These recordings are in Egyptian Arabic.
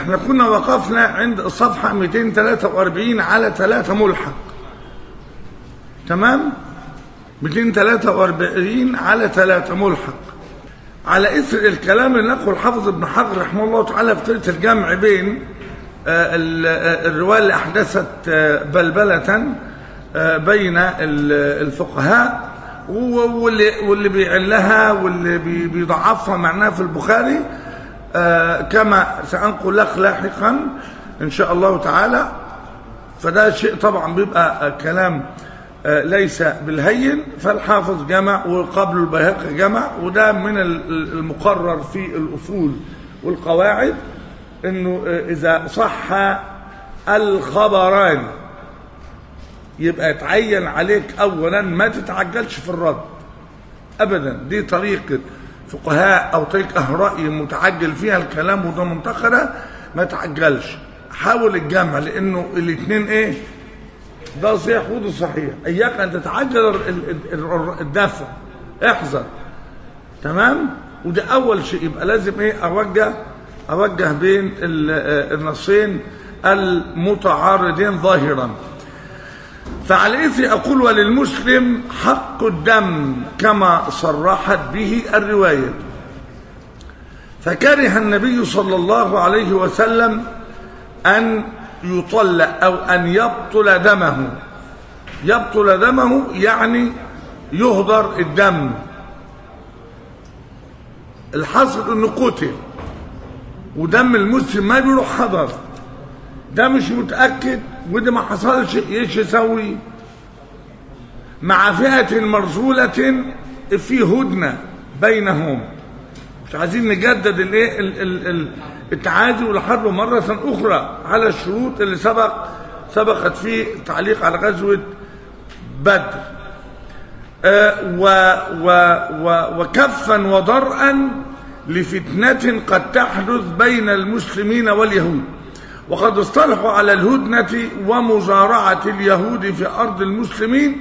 احنا كنا وقفنا عند الصفحة 243 على 3 ملحق تمام 243 على 3 ملحق على اثر الكلام اللي نقله الحافظ ابن حجر رحمه الله تعالى في طريقه الجمع بين آه، ال- آه، الروايه اللي احدثت آه، بلبله آه، بين ال- الفقهاء و- واللي واللي بيعلها واللي بي- بيضعفها معناها في البخاري آه، كما سانقل لك لاحقا ان شاء الله تعالى فده شيء طبعا بيبقى كلام آه، ليس بالهين فالحافظ جمع وقبل البيهقي جمع وده من ال- المقرر في الأصول والقواعد انه آه، اذا صح الخبران يبقى يتعين عليك اولا ما تتعجلش في الرد ابدا دي طريقه فقهاء او طريقه راي متعجل فيها الكلام وده منتقده ما تعجلش حاول الجمع لانه الاثنين ايه ده صحيح وده صحيح اياك ان تتعجل ال- ال- ال- الدفع احذر تمام وده اول شيء يبقى لازم ايه اوجه اوجه بين ال- آه، النصين المتعارضين ظاهرا فعلى إثر أقول وللمسلم حق الدم كما صرحت به الرواية فكره النبي صلى الله عليه وسلم أن يطل أو أن يبطل دمه يبطل دمه يعني يهدر الدم الحاصل انه قتل ودم المسلم ما بيروح حضر ده مش متأكد وده ما حصلش ايش يسوي مع فئة مرسولة في هدنة بينهم مش عايزين نجدد الايه ال- ال- ال- التعادي والحرب مرة أخرى على الشروط اللي سبق سبقت فيه تعليق على غزوة بدر آه، و و و وكفا وضرءا لفتنة قد تحدث بين المسلمين واليهود وقد اصطلحوا على الهدنة ومزارعة اليهود في أرض المسلمين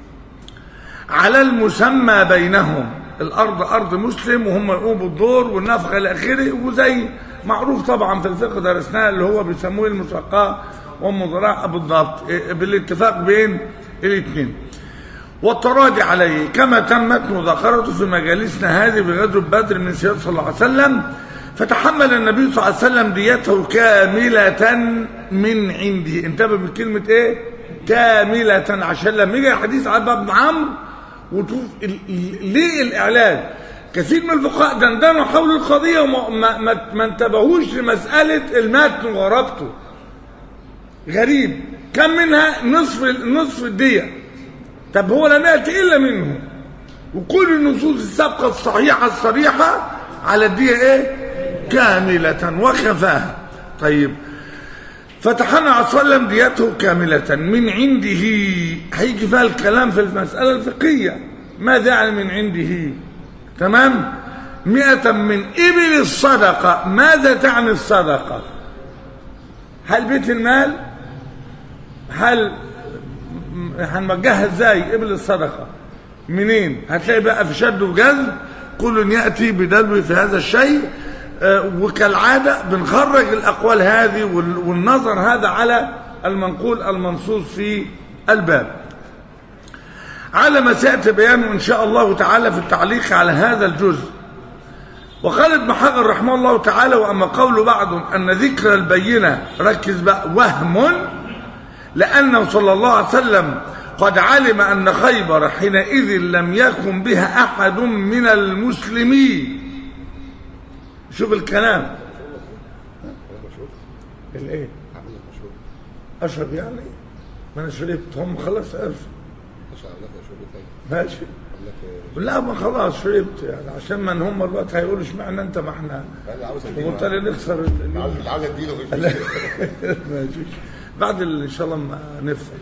على المسمى بينهم الأرض أرض مسلم وهم يقوموا بالدور والنفخة إلى آخره وزي معروف طبعا في الفقه درسناه اللي هو بيسموه المشقاة والمزارعة بالضبط إيه، بالاتفاق بين الاثنين والتراجع عليه كما تمت مذاكرته في مجالسنا هذه في غزوة بدر من سيادة صلى الله عليه وسلم فتحمل النبي صلى الله عليه وسلم ديته كاملة من عنده انتبه بكلمة ايه كاملة عشان لما يجي الحديث عن باب عمرو وتشوف ال- ال- ليه الإعلان كثير من الفقهاء دندنوا حول القضية وما ما, ما, ما انتبهوش لمسألة المتن وغرابته غريب كم منها نصف نصف الدية طب هو لم يأتي إلا منه وكل النصوص السابقة الصحيحة الصريحة على الدية إيه كاملة وخفاها طيب فتحنا عليه وسلم ديته كاملة من عنده هيجي فيها الكلام في المسألة الفقهية ماذا يعني من عنده تمام مئة من إبل الصدقة ماذا تعني الصدقة هل بيت المال هل هنوجهها ازاي ابل الصدقه منين هتلاقي بقى في شد وجذب كل ياتي بدلو في هذا الشيء آه، وكالعاده بنخرج الاقوال هذه وال- والنظر هذا على المنقول المنصوص في الباب على ما سياتي بيانه ان شاء الله تعالى في التعليق على هذا الجزء وقال ابن حجر رحمه الله تعالى واما قول بعض ان ذكر البينه ركز بقى وهم لأنه صلى الله عليه وسلم قد علم أن خيبر حينئذ لم يكن بها أحد من المسلمين شوف الكلام الايه اشرب يعني ما انا شربت هم خلاص عرفوا ماشي لا ما خلاص شربت يعني عشان ما إن هم الوقت هيقولوا اشمعنى انت ما احنا انا عاوز اديله وبالتالي نخسر ال- اليوم اللي عاوز اديله مش ماشي بعد ال- ان شاء الله ما نفهم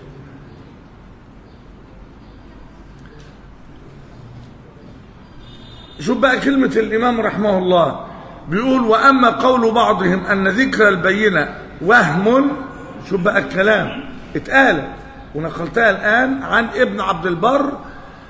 شوف بقى كلمة الإمام رحمه الله بيقول وأما قول بعضهم أن ذكر البينة وهم شوف بقى الكلام اتقال ونقلتها الآن عن ابن عبد البر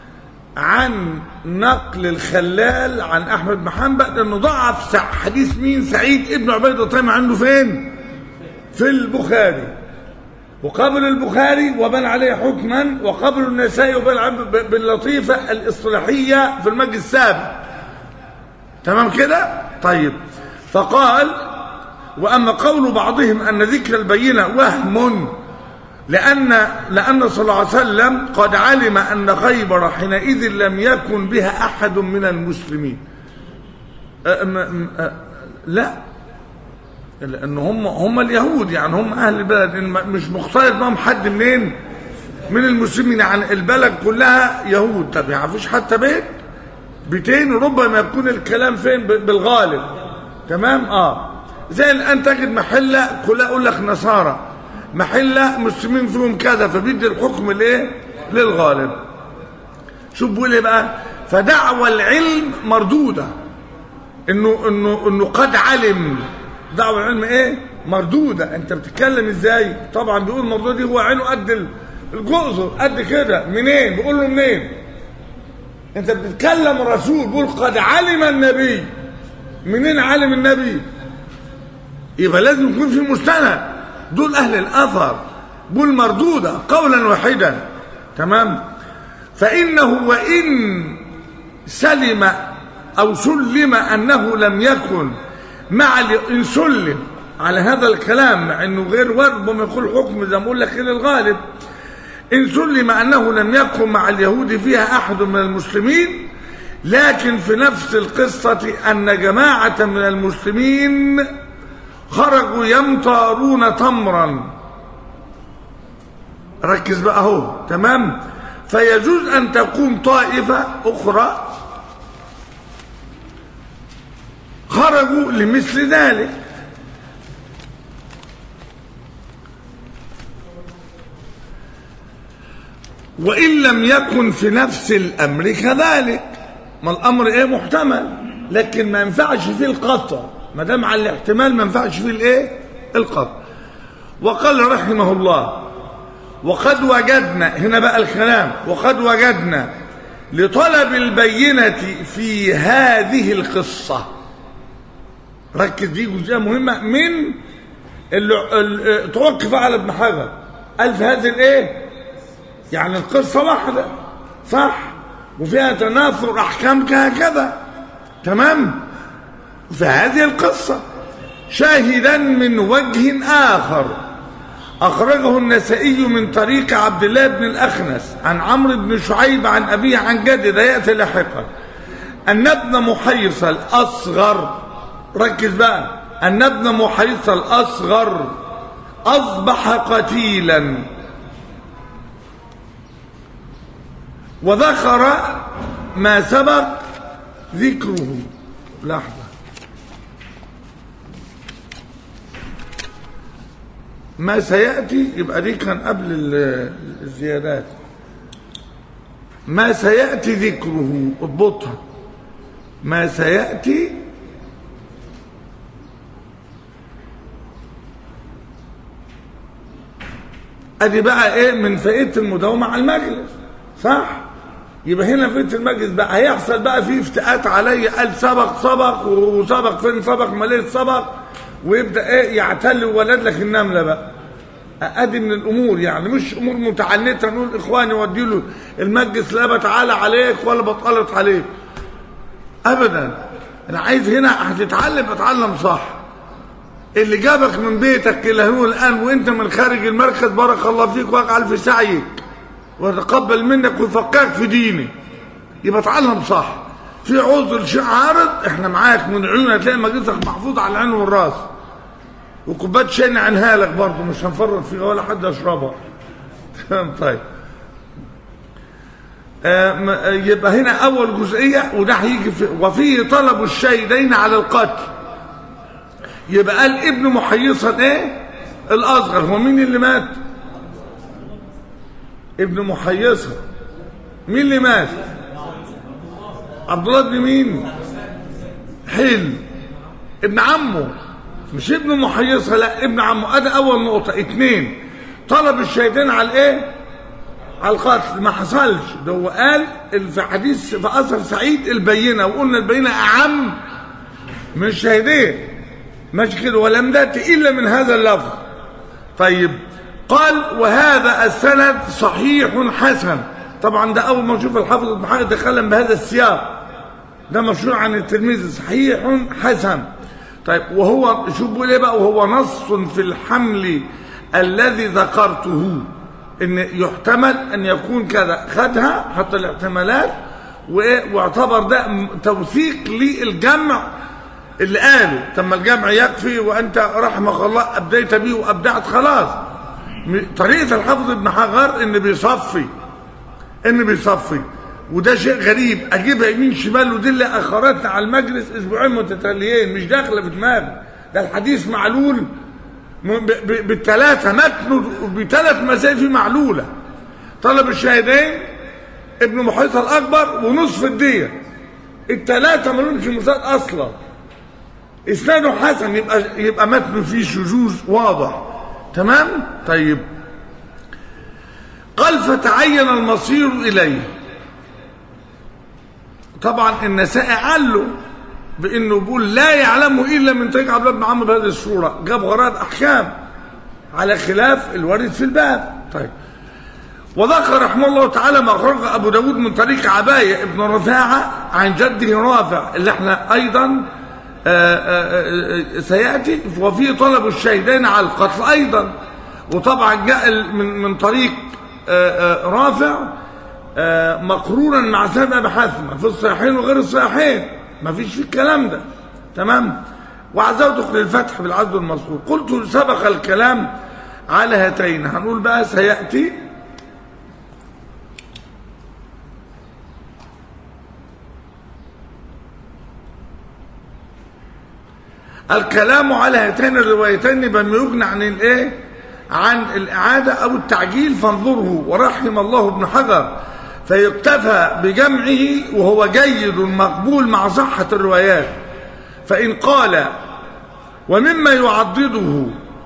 عن نقل الخلال عن احمد بن حنبل انه ضعف سع- حديث مين سعيد ابن عبيد الطيم عنده فين في البخاري وقبل البخاري وبنى عليه حكما وقبل النسائي وبنى عليه ب- باللطيفه الاصطلاحيه في المجلس السابع تمام كده طيب فقال واما قول بعضهم ان ذكر البينه وهم لأن لأن صلى الله عليه وسلم قد علم أن خيبر حينئذ لم يكن بها أحد من المسلمين أه م- م- أه لا لأن هم هم اليهود يعني هم أهل البلد إن مش مختلط معهم حد منين من المسلمين يعني البلد كلها يهود طب يعني فيش حتى بيت بيتين ربما يكون الكلام فين ب- بالغالب تمام اه زي الان تجد محله كلها يقول لك نصارى محله مسلمين فيهم كذا فبيدي الحكم لايه للغالب شوف بيقول ايه بقى فدعوى العلم مردوده انه انه انه قد علم دعوى العلم ايه مردوده انت بتتكلم ازاي طبعا بيقول مردوده دي هو عينه قد ال- الجزر قد كده منين بيقول له منين انت بتتكلم الرسول بيقول قد علم النبي منين علم النبي يبقى لازم يكون في مستند دول اهل الاثر بيقول مردوده قولا واحدا تمام فانه وان سلم او سلم انه لم يكن مع ال- ان سلم على هذا الكلام مع انه غير ورد وما يقول حكم زي ما اقول لك الى الغالب إن سلم أنه لم يكن مع اليهود فيها أحد من المسلمين لكن في نفس القصة أن جماعة من المسلمين خرجوا يمطارون تمرا ركز بقى اهو تمام فيجوز أن تكون طائفة أخرى خرجوا لمثل ذلك وإن لم يكن في نفس الأمر كذلك ما الأمر إيه محتمل لكن ما ينفعش فيه القطع ما دام على الاحتمال ما ينفعش فيه الإيه القطع وقال رحمه الله وقد وجدنا هنا بقى الكلام وقد وجدنا لطلب البينة في هذه القصة ركز دي جزئية مهمة من اللي اللي توقف على ابن حجر قال في هذه الايه يعني القصة واحدة صح وفيها تناثر أحكام كهكذا تمام في هذه القصة شاهدا من وجه آخر أخرجه النسائي من طريق عبد الله بن الأخنس عن عمرو بن شعيب عن أبيه عن جده ده يأتي لاحقا أن ابن محيص الأصغر ركز بقى أن ابن محيص الأصغر أصبح قتيلا وذكر ما سبق ذكره لحظة ما سيأتي يبقى دي كان قبل ال- الزيادات ما سيأتي ذكره اضبطها ما سيأتي ادي بقى ايه من فائده المداومه على المجلس صح يبقى هنا فائده المجلس بقى هيحصل بقى فيه افتئات عليا قال سبق سبق وسبق فين سبق ما ليه سبق ويبدا ايه يعتل وولد لك النمله بقى ادي من الامور يعني مش امور متعنته نقول اخواني ودي له المجلس لا بتعالى عليك ولا بتقلط عليك ابدا انا عايز هنا هتتعلم اتعلم صح اللي جابك من بيتك الى هنا الان وانت من خارج المركز بارك الله فيك واجعل في سعيك ويتقبل منك ويفقهك في ديني يبقى اتعلم صح في عذر شيء عارض احنا معاك من عيون هتلاقي مجلسك محفوظ على العين والراس وكوبايه شاي نعنها لك برضه مش هنفرط فيها ولا حد يشربها تمام طيب آم، آه، يبقى هنا اول جزئيه وده هيجي في وفيه طلب الشهيدين على القتل يبقى قال ابن محيصا ايه الاصغر هو مين اللي مات ابن محيصا مين اللي مات عبد الله بن مين حلم ابن عمه مش ابن محيصة لا ابن عمه ادي اول نقطة اتنين طلب الشهيدين على الايه على القتل ما حصلش ده هو قال ال- في حديث في اثر سعيد البينه وقلنا البينه اعم من الشهيدين ماشي كده ولم تأتي الا من هذا اللفظ طيب قال وهذا السند صحيح حسن طبعا ده اول ما نشوف الحافظ ابن حجر تكلم بهذا السياق ده مشروع عن الترمذي صحيح حسن طيب وهو شوف بيقول ايه بقى وهو نص في الحمل الذي ذكرته ان يحتمل ان يكون كذا خدها حط الاحتمالات وايه واعتبر ده م- توثيق للجمع اللي قاله طب ما الجمع يكفي وانت رحمك الله ابديت به وابدعت خلاص م- طريقه الحافظ ابن حجر ان بيصفي ان بيصفي وده شيء غريب اجيبها يمين شمال ودي اللي اخرتنا على المجلس اسبوعين متتاليين مش داخله في دماغي ده الحديث معلول م- ب- ب- بالثلاثه متنه بثلاث مسائل فيه معلوله طلب الشهيدين ابن محيط الاكبر ونصف الديه الثلاثه ما لهمش مساد اصلا اسناده حسن يبقى يبقى متنه فيه شذوذ واضح تمام طيب قال فتعين المصير إليه طبعا النسائي قال له بانه بيقول لا يعلمه الا من طريق عبد الله بن عمرو بهذه الصوره جاب غرائب احكام على خلاف الوارد في الباب طيب وذكر رحمه الله تعالى ما اخرج ابو داود من طريق عبايه ابن رفاعه عن جده رافع اللي احنا ايضا آآ آآ سياتي وفيه طلب الشهيدين على القتل ايضا وطبعا جاء ال- من من طريق آآ رافع آه، مقرونا مع سند ابي حثمه في الصحيحين وغير الصحيحين ما فيش في الكلام ده تمام وعزوتك للفتح بالعزو المذكور قلت سبق الكلام على هاتين هنقول بقى سياتي الكلام على هاتين الروايتين بما يغني عن الايه عن الاعاده او التعجيل فانظره ورحم الله ابن حجر فيكتفى بجمعه وهو جيد مقبول مع صحه الروايات فان قال ومما يعضده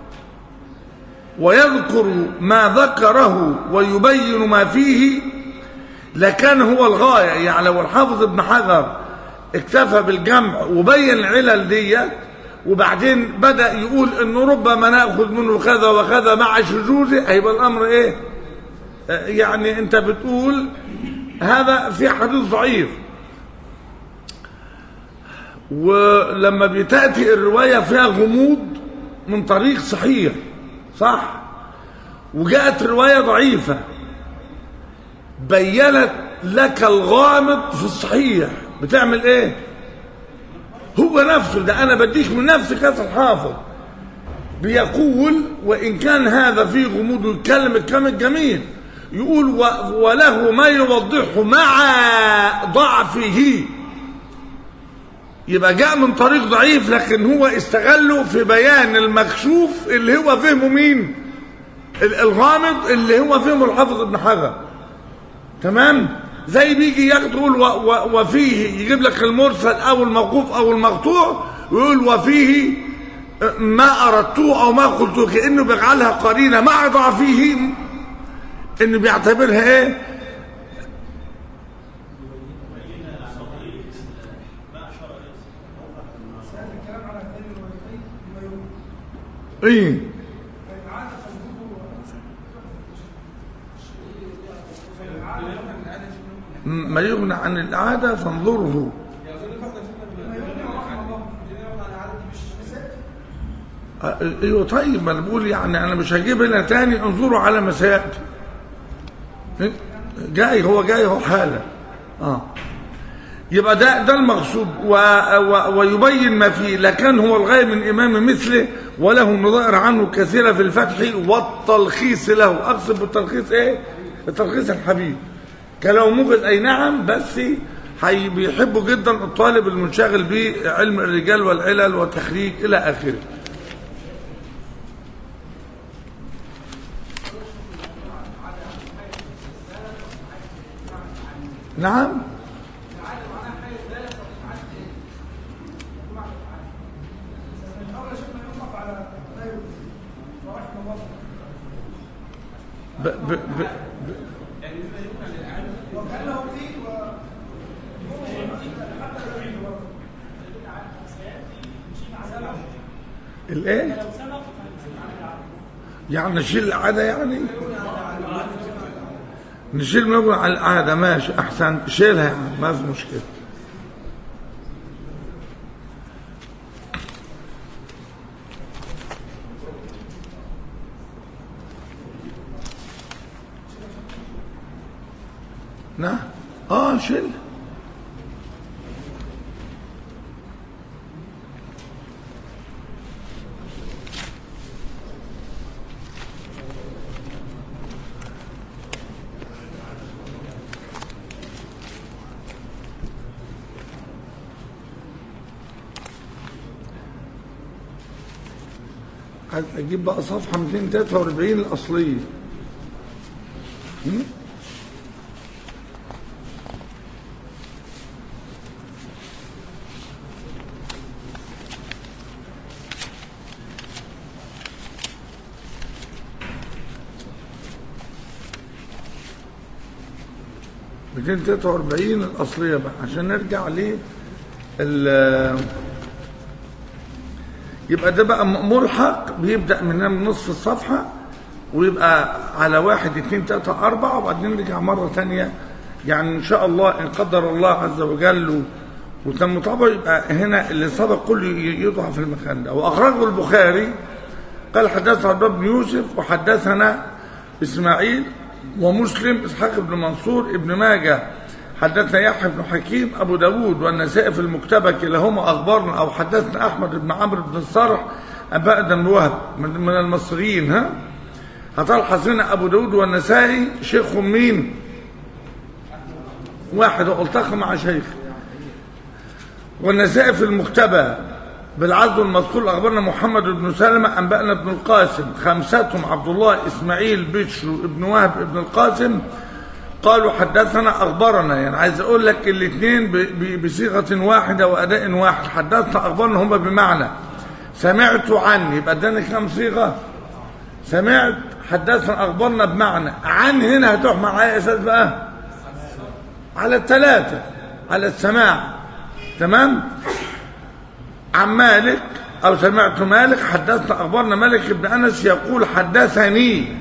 ويذكر ما ذكره ويبين ما فيه لكان هو الغايه يعني لو الحافظ ابن حجر اكتفى بالجمع وبين العلل ديت وبعدين بدا يقول انه ربما ناخذ منه كذا وكذا مع شذوذه هيبقى الامر ايه آه، يعني انت بتقول هذا في حديث ضعيف ولما بتاتي الروايه فيها غموض من طريق صحيح صح وجاءت روايه ضعيفه بينت لك الغامض في الصحيح بتعمل ايه هو نفسه ده انا بديك من نفس كاس الحافظ بيقول وان كان هذا فيه غموض ويتكلم الكلام الجميل يقول و- وله ما يوضحه مع ضعفه يبقى جاء من طريق ضعيف لكن هو استغله في بيان المكشوف اللي هو فهمه مين ال- الغامض اللي هو فهمه الحافظ ابن حجر تمام زي بيجي يقول و و وفيه يجيب لك المرسل او الموقوف او المقطوع ويقول وفيه ما اردته او ما قلته كانه بيجعلها قرينه مع ضعفه انه بيعتبرها ايه الكلام على هذين الروايتين بما يروى ايه فالعادة فالعادة ما يغنى عن العاده فانظره بما يروى رحمه الله على العادة دي مش مسائل آه، ايوه طيب ما انا بقول يعني انا مش هجيب هنا تاني انظروا على ما سياتي جاي هو جاي هو حالا اه يبقى ده ده المقصود و و ويبين ما فيه لكن هو الغايه من امام مثله وله نظائر عنه كثيره في الفتح والتلخيص له اقصد بالتلخيص ايه التلخيص الحبيب كلو موجز اي نعم بس حي بيحبوا جدا الطالب المنشغل بعلم الرجال والعلل والتخريج الى اخره نعم الأول يا شيخنا يوقف على ما يروى ورحمه الله ب ب ب ب وكان له فيه و الايه يعني نشيل العاده يعني نشيل نقول على العاده ماشي احسن شيلها يعني ما في مشكله نعم اه شيل اجيب بقى صفحه 243 الاصليه هم؟ ميتين تلاتة وأربعين الأصلية بقى عشان نرجع ل يبقى ده بقى ملحق بيبدأ من من نصف الصفحة ويبقى على واحد اتنين تلاتة أربعة وبعدين نرجع مرة تانية يعني إن شاء الله إن قدر الله عز وجل وتم طبعه يبقى هنا اللي سبق كله يضع في المكان ده وأخرجه البخاري قال حدثنا عبد بن يوسف وحدثنا إسماعيل ومسلم إسحاق بن منصور ابن ماجه حدثنا يحيى بن حكيم أبو داود والنسائي في المكتبة كلاهما أخبارنا أو حدثنا أحمد بن عمرو بن الصرح أنباء بن وهب من, من المصريين ها هتلحظ هنا أبو داود والنسائي شيخهم مين واحد والتقى مع شيخ والنسائي في المكتبة بالعزو المذكور أخبرنا محمد بن سلمة أنبأنا ابن القاسم خمستهم عبد الله إسماعيل بشر ابن وهب ابن القاسم قالوا حدثنا أخبرنا يعني عايز أقول لك الاثنين بصيغة واحدة وأداء واحد حدثنا أخبرنا هما بمعنى سمعت عني يبقى اداني كم صيغة سمعت حدثنا أخبرنا بمعنى عن هنا هتحمل على أساس بقى على الثلاثة على السماع تمام عن مالك أو سمعت مالك حدثنا أخبرنا مالك بن أنس يقول حدثني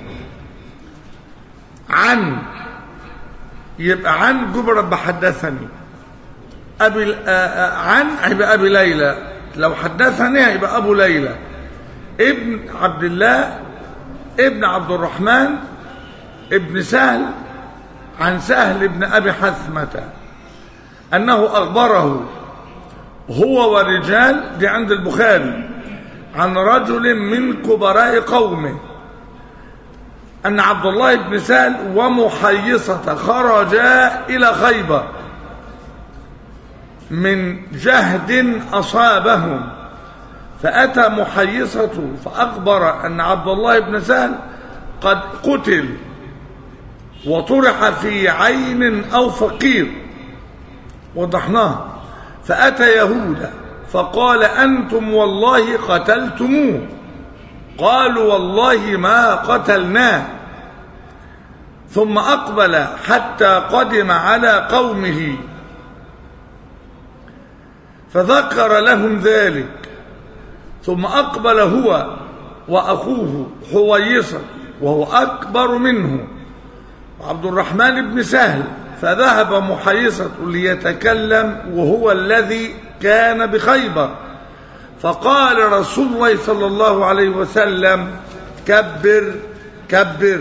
عن يبقى عن جبر بحدثني أبي عن هيبقى أبي ليلى لو حدثني هيبقى أبو ليلى ابن عبد الله ابن عبد الرحمن ابن سهل عن سهل ابن أبي حثمة أنه أخبره هو ورجال دي عند البخاري عن رجل من كبراء قومه أن عبد الله بن سهل ومحيصة خرجا إلى خيبر من جهد أصابهم فأتى محيصة فأخبر أن عبد الله بن سهل قد قتل وطرح في عين أو فقير وضحناه فأتى يهودا فقال أنتم والله قتلتموه قالوا والله ما قتلناه ثم أقبل حتى قدم على قومه فذكر لهم ذلك ثم أقبل هو وأخوه حويصة وهو أكبر منه عبد الرحمن بن سهل فذهب محيصة ليتكلم وهو الذي كان بخيبر فقال رسول الله صلى الله عليه وسلم كبر كبر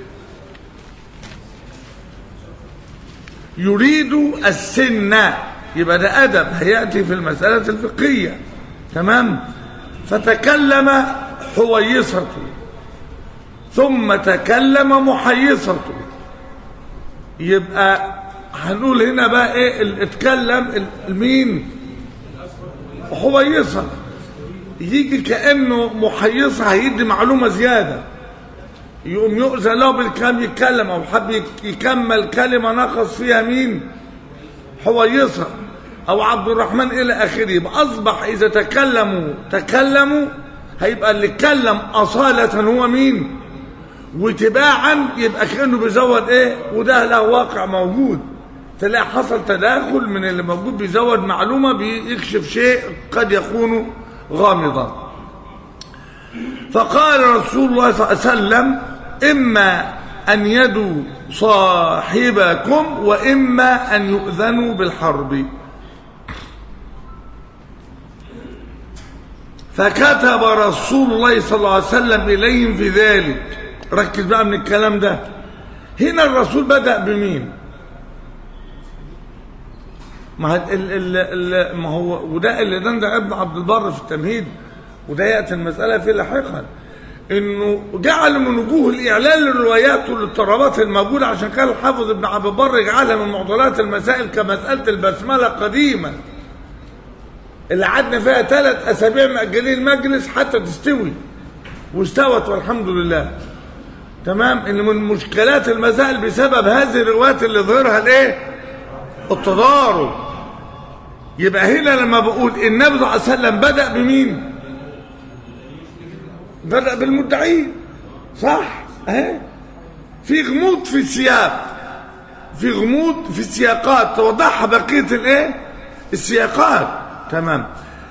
يريد السنة يبقى ده أدب هيأتي في المسألة الفقهية تمام فتكلم حويصة ثم تكلم محيصة يبقى هنقول هنا بقى ايه اتكلم المين حويصة يجي كأنه محيصة هيدي معلومة زيادة يقوم يؤذن له بالكلام يتكلم او حب يكمل كلمة نقص فيها مين حويصة او عبد الرحمن الى اخره يبقى اصبح اذا تكلموا تكلموا هيبقى اللي اتكلم اصالة هو مين وتباعا يبقى كأنه بيزود ايه وده له واقع موجود تلاقي حصل تداخل من اللي موجود بيزود معلومة بيكشف شيء قد يكون غامضا فقال رسول الله صلى الله عليه وسلم إما أن يدوا صاحبكم وإما أن يؤذنوا بالحرب فكتب رسول الله صلى الله عليه وسلم إليهم في ذلك ركز بقى من الكلام ده هنا الرسول بدأ بمين ما, هد- ال ال ال ما هو وده اللي ده ده ابن عبد البر في التمهيد وده ياتي المساله فيه لاحقا انه جعل من وجوه الاعلان للروايات والاضطرابات الموجوده عشان كان الحافظ ابن عبد البر يجعلها من معضلات المسائل كمساله البسمله قديما اللي قعدنا فيها ثلاث اسابيع مأجلين المجلس حتى تستوي واستوت والحمد لله تمام ان من مشكلات المسائل بسبب هذه الروايات اللي ظهرها الايه التضارب يبقى هنا لما بقول النبي صلى الله عليه وسلم بدأ بمين بدأ بالمدعين صح اهي في غموض في السياق في غموض في السياقات توضحها بقية الايه السياقات تمام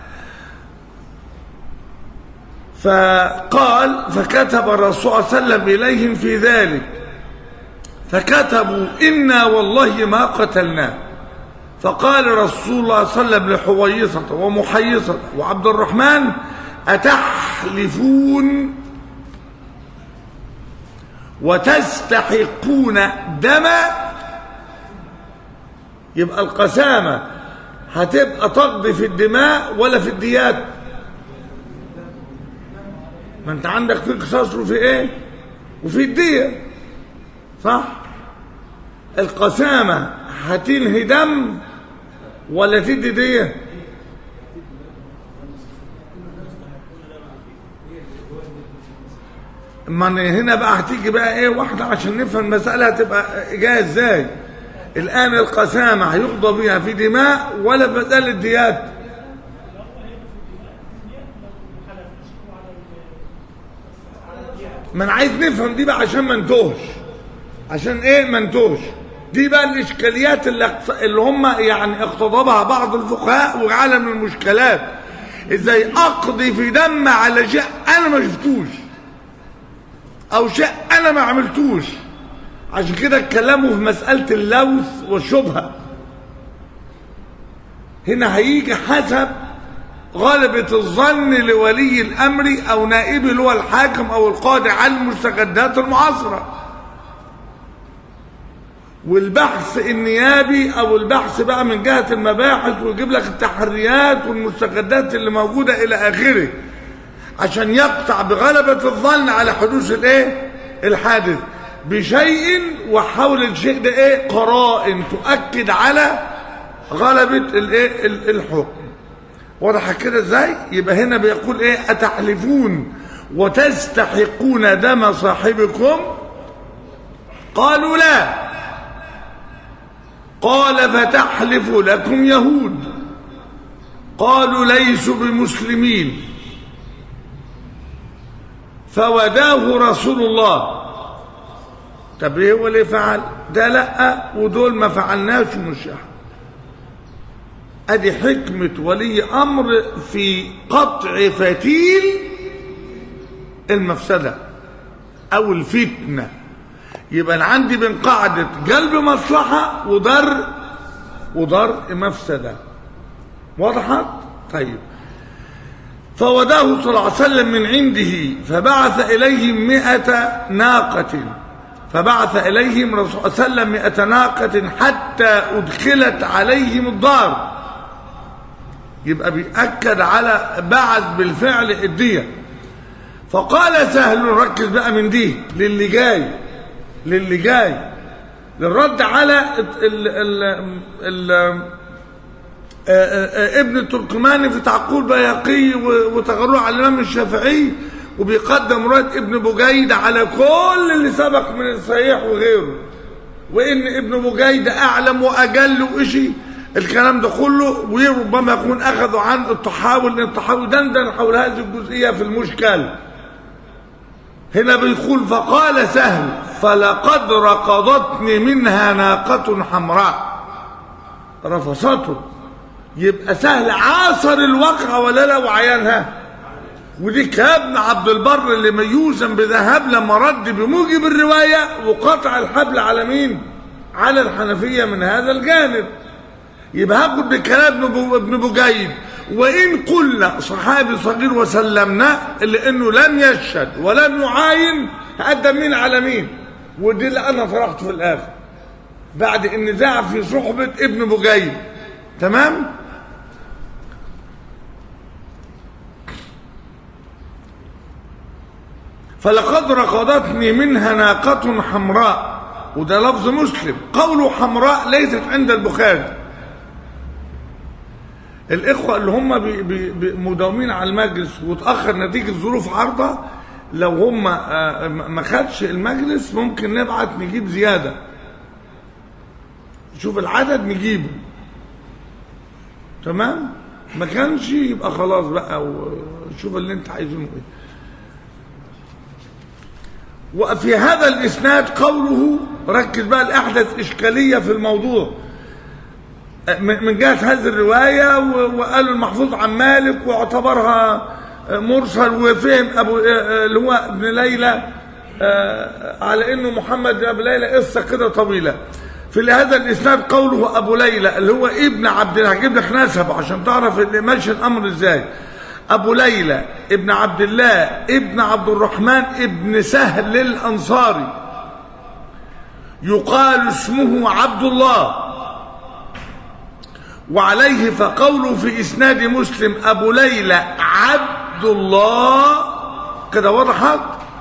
فقال فكتب الرسول صلى الله عليه وسلم إليهم في ذلك فكتبوا إنا والله ما قتلناه فقال رسول الله صلى الله عليه وسلم لحويصة ومحيصة وعبد الرحمن أتحلفون وتستحقون دم يبقى القسامة هتبقى تقضي في الدماء ولا في الديات ما انت عندك في قصاص وفي ايه وفي الدية صح القسامة هتنهي دم ولا تدي دية ما أنا هنا بقى هتيجي بقى ايه واحدة عشان نفهم المسألة هتبقى جاية ازاي الآن القسامة هيقضى بيها في دماء ولا في مسألة ديات ما انا عايز نفهم دي بقى عشان ما نتوهش عشان ايه ما نتوهش دي بقى الاشكاليات اللي, اقت- اللي هم يعني اقتضبها بعض الفقهاء وجعلها من المشكلات ازاي اقضي في دم على شيء انا ما شفتوش او شيء انا ما عملتوش عشان كده اتكلموا في مسألة اللوث والشبهة هنا هيجي حسب غلبة الظن لولي الأمر أو نائبه اللي هو الحاكم أو القاضي على المستجدات المعاصرة والبحث النيابي أو البحث بقى من جهة المباحث ويجيب لك التحريات والمستجدات اللي موجودة إلى آخره عشان يقطع بغلبة الظن على حدوث الايه الحادث بشيء وحول الشيء ده ايه قرائن تؤكد على غلبة الايه ال- الحكم واضح كده ازاي يبقى هنا بيقول ايه اتحلفون وتستحقون دم صاحبكم قالوا لا قال فتحلف لكم يهود قالوا ليسوا بمسلمين فوداه رسول الله طب ايه هو اللي فعل ده لا ودول ما فعلناش مش ادي حكمة ولي امر في قطع فتيل المفسدة او الفتنة يبقى انا عندي بين قاعدة جلب مصلحة وضر وضر مفسدة وضحت طيب فوداه صلى الله عليه وسلم من عنده فبعث إليهم مئة ناقة فبعث إليهم رسول الله صلى الله عليه وسلم مئة ناقة حتى أدخلت عليهم الدار يبقى بيأكد على بعث بالفعل الدية فقال سهل ركز بقى من دي للي جاي للي جاي للرد على ال ال ال ال ابن التركماني في تعقول بياقي وتغرع على الامام الشافعي وبيقدم روايه ابن بجيد على كل اللي سبق من الصحيح وغيره وان ابن بجيد اعلم واجل وإشي الكلام ده كله وربما يكون اخذوا عن الطحاوي لان الطحاوي دندن حول هذه الجزئيه في المشكل هنا بيقول فقال سهل فلقد رقضتني منها ناقة حمراء رفصته يبقى سهل عاصر الواقع ولا لا وعيانها ودي كابن عبد البر اللي ميوزن بذهب لما رد بموجب الرواية وقطع الحبل على مين على الحنفية من هذا الجانب يبقى هاخد بكلام ابن ابن بجيد وإن قلنا صحابي صغير وسلمنا لأنه لم يشهد ولم يعاين هقدم مين على مين ودي اللي أنا طرحت في الآخر بعد النزاع في صحبة ابن بجيد تمام فلقد رقدتني منها ناقة حمراء وده لفظ مسلم قوله حمراء ليست عند البخاري الإخوة اللي هم بي بي بي مداومين على المجلس وتأخر نتيجة ظروف عارضة لو هم آه، ما خدش المجلس ممكن نبعت نجيب زيادة شوف العدد نجيبه تمام ما كانش يبقى خلاص بقى وشوف اللي انت عايزينه ايه وفي هذا الإسناد قوله ركز بقى الأحدث إشكالية في الموضوع من من جهة هذه الرواية و- وقالوا المحفوظ عن مالك واعتبرها مرسل وفهم أبو اللي هو ابن ليلى آه، على إنه محمد بن أبي ليلى قصة كده طويلة في هذا الإسناد قوله أبو ليلى اللي هو ابن عبد الله هجيب لك نسبه عشان تعرف اللي ماشي الأمر إزاي أبو ليلى ابن عبد الله ابن عبد الرحمن ابن سهل الأنصاري يقال اسمه عبد الله وعليه فقوله في إسناد مسلم أبو ليلى عبد الله كده وضحت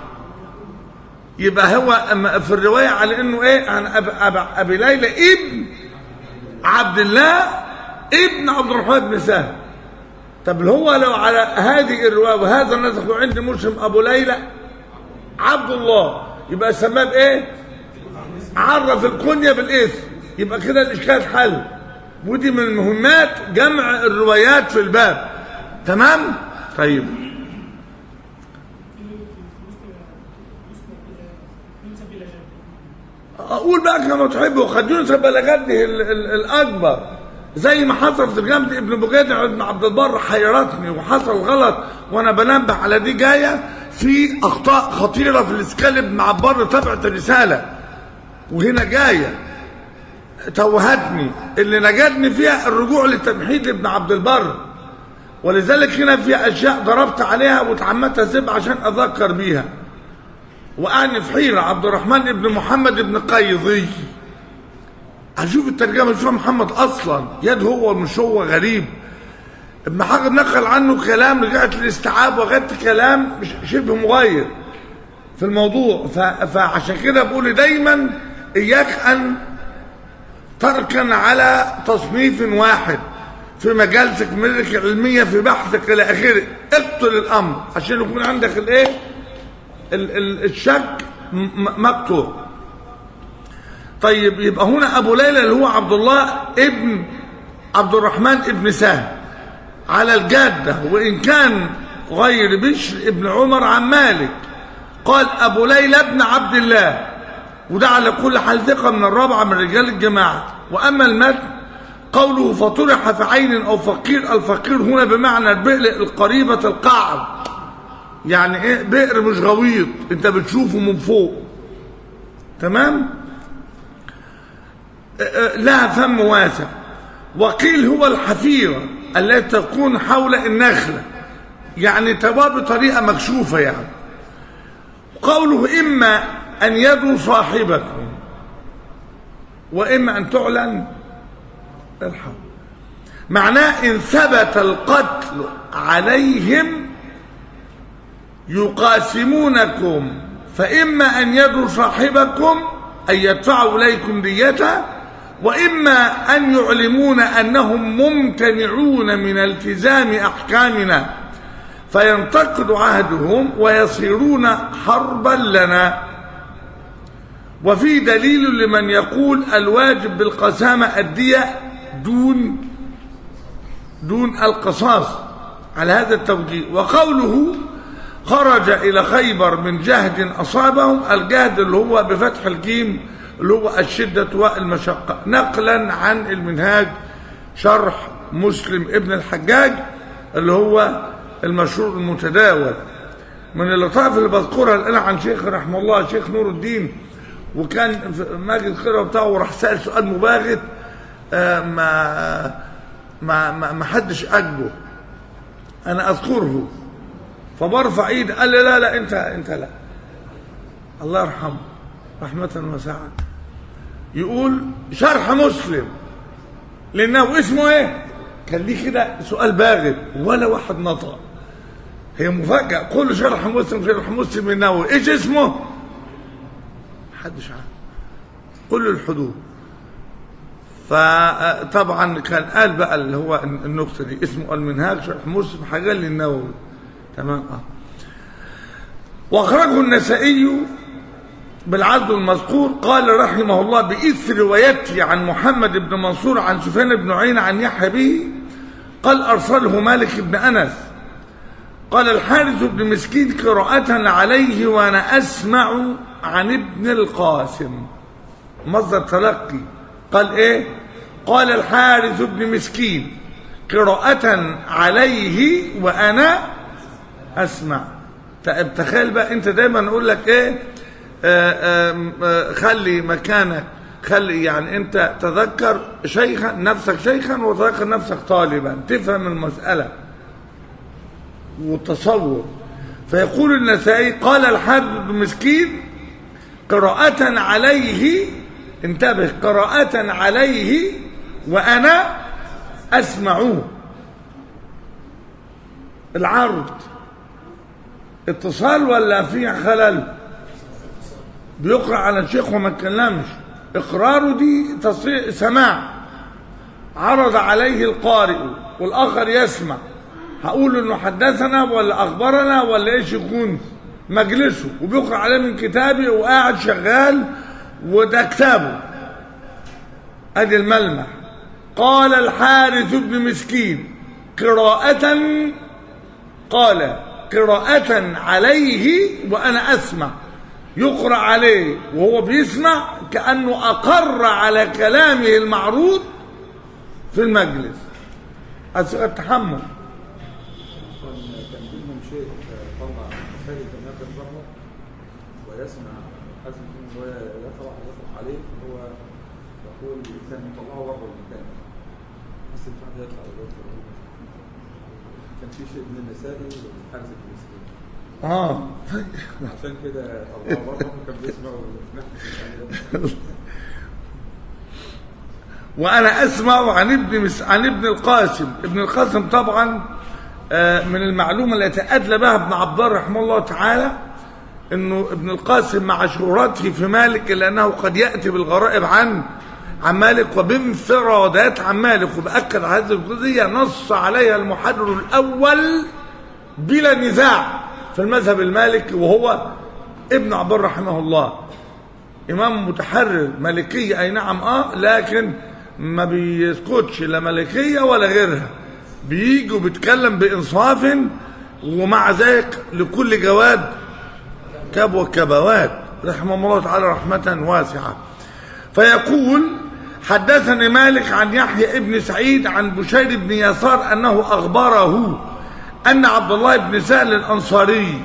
يبقى هو أما في الرواية على إنه إيه عن أب أب أبي ليلى ابن عبد الله ابن عبد الرحمن بن سهل طب هو لو على هذه الرواية وهذا النسخ عند مسلم أبو ليلى عبد الله يبقى سماه بإيه؟ عرف الكنية بالاسم يبقى كده الإشكال حل ودي من مهمات جمع الروايات في الباب تمام؟ طيب أقول بقى كما تحب وقد ينسب بلغته ال- ال- الأكبر زي ما حصل في ترجمة ابن بجاد ابن عبد البر حيرتني وحصل غلط وأنا بنبه على دي جاية في أخطاء خطيرة في الإسكال ابن عبار تبعت الرسالة وهنا جاية توهتني اللي نجدني فيها الرجوع لتمحيد ابن عبد البر ولذلك هنا في أشياء ضربت عليها وتعمدت أسيب عشان أذكر بيها وقعني في حيرة عبد الرحمن ابن محمد ابن قيضي هشوف الترجمة شوف محمد أصلا يد هو مش هو غريب ابن حجر نقل عنه كلام رجعت الاستيعاب وغدت كلام مش- شبه مغير في الموضوع ف... فعشان كده بقول دايما إياك أن تركن على تصنيف واحد في مجالسك ملك علمية في بحثك إلى آخره اقتل الأمر عشان يكون عندك الإيه ال- ال- الشك م- م- مقطوع طيب يبقى هنا ابو ليلى اللي هو عبد الله ابن عبد الرحمن ابن سهل على الجاده وان كان غير بشر ابن عمر عن مالك قال ابو ليلى ابن عبد الله وده على كل حال ثقه من الرابعه من رجال الجماعه واما المتن قوله فطرح في عين او فقير الفقير هنا بمعنى البئر القريبه القعر يعني ايه بئر مش غويط انت بتشوفه من فوق تمام آه، آه، لها فم واسع وقيل هو الحفيرة التي تكون حول النخلة يعني تبقى بطريقة مكشوفة يعني قوله إما أن يدعو صاحبكم وإما أن تعلن الحق معناه إن ثبت القتل عليهم يقاسمونكم فإما أن يدعو صاحبكم أن يدفعوا إليكم ديته وإما أن يعلمون أنهم ممتنعون من التزام أحكامنا فينتقد عهدهم ويصيرون حربا لنا وفي دليل لمن يقول الواجب بالقسامة الدية دون دون القصاص على هذا التوجيه وقوله خرج إلى خيبر من جهد أصابهم الجهد اللي هو بفتح الجيم اللي هو الشدة والمشقة نقلا عن المنهاج شرح مسلم ابن الحجاج اللي هو المشهور المتداول من اللطائف اللي بذكرها الان عن شيخ رحمه الله شيخ نور الدين وكان في ماجد خيره بتاعه وراح سال سؤال مباغت آه، ما ما ما ما حدش اجبه انا اذكره فبرفع ايدي قال لي لا لا انت انت لا الله يرحمه رحمة واسعة يقول شرح مسلم لانه اسمه ايه كان ليه كده سؤال باغت ولا واحد نطق هي مفاجأة كل شرح مسلم شرح مسلم النووي ايش اسمه محدش عارف كل الحدود فطبعا كان قال بقى اللي هو النقطة دي اسمه المنهاج شرح مسلم حاجة للنووي تمام اه واخرجه النسائي بالعدل المذكور قال رحمه الله بإثر روايته عن محمد بن منصور عن سفيان بن عيينة عن يحيى به قال أرسله مالك بن أنس قال الحارث بن مسكين قراءة عليه وأنا أسمع عن ابن القاسم مصدر تلقي قال إيه قال الحارث بن مسكين قراءة عليه وأنا أسمع طيب تخيل بقى أنت دايما أقول لك إيه آه، آم، آه، خلي مكانك خلي يعني انت تذكر شيخا نفسك شيخا وتذكر نفسك طالبا تفهم المسألة والتصور فيقول النسائي قال الحارث بن مسكين قراءة عليه انتبه قراءة عليه وأنا أسمعه العرض اتصال ولا في خلل بيقرأ على الشيخ وما اتكلمش اقراره دي تصريح سماع عرض عليه القارئ والاخر يسمع هقول انه حدثنا ولا اخبرنا ولا ايش يكون مجلسه وبيقرأ عليه من كتابه وقاعد شغال وده كتابه ادي الملمح قال الحارث بن مسكين قراءة قال قراءة عليه وأنا أسمع يقرأ عليه وهو بيسمع كأنه أقر على كلامه المعروض في المجلس أسئلة التحمل كان منهم شيء طلع مسائل جماعة البره ويسمع حسن فيه وهو يقرأ يقرأ عليه هو يقول كان مطلعه بره المكان بس الفعل يطلع للدكتور كان في شيء من النسائي والحارس المسكين آه عشان كده طلعه بره وكان بيسمع ونحن وأنا أسمع عن ابن مس... عن ابن القاسم ابن القاسم طبعا آه، من المعلومة التي أدلى بها ابن عبد رحمه الله تعالى انه ابن القاسم مع شهرته في مالك الا انه قد ياتي بالغرائب عن عن مالك وبانفرادات عن مالك وباكد على هذه الجزئيه نص عليها المحرر الاول بلا نزاع في المذهب المالكي وهو ابن عبد رحمه الله امام متحرر مالكيه اي نعم اه لكن ما بيسكتش لا مالكيه ولا غيرها بيجي وبيتكلم بانصاف ومع ذلك لكل جواد كب وكبوات رحمه الله تعالى رحمة واسعة فيقول حدثني مالك عن يحيى ابن سعيد عن بشير بن يسار أنه أخبره أن عبد الله بن سهل الأنصاري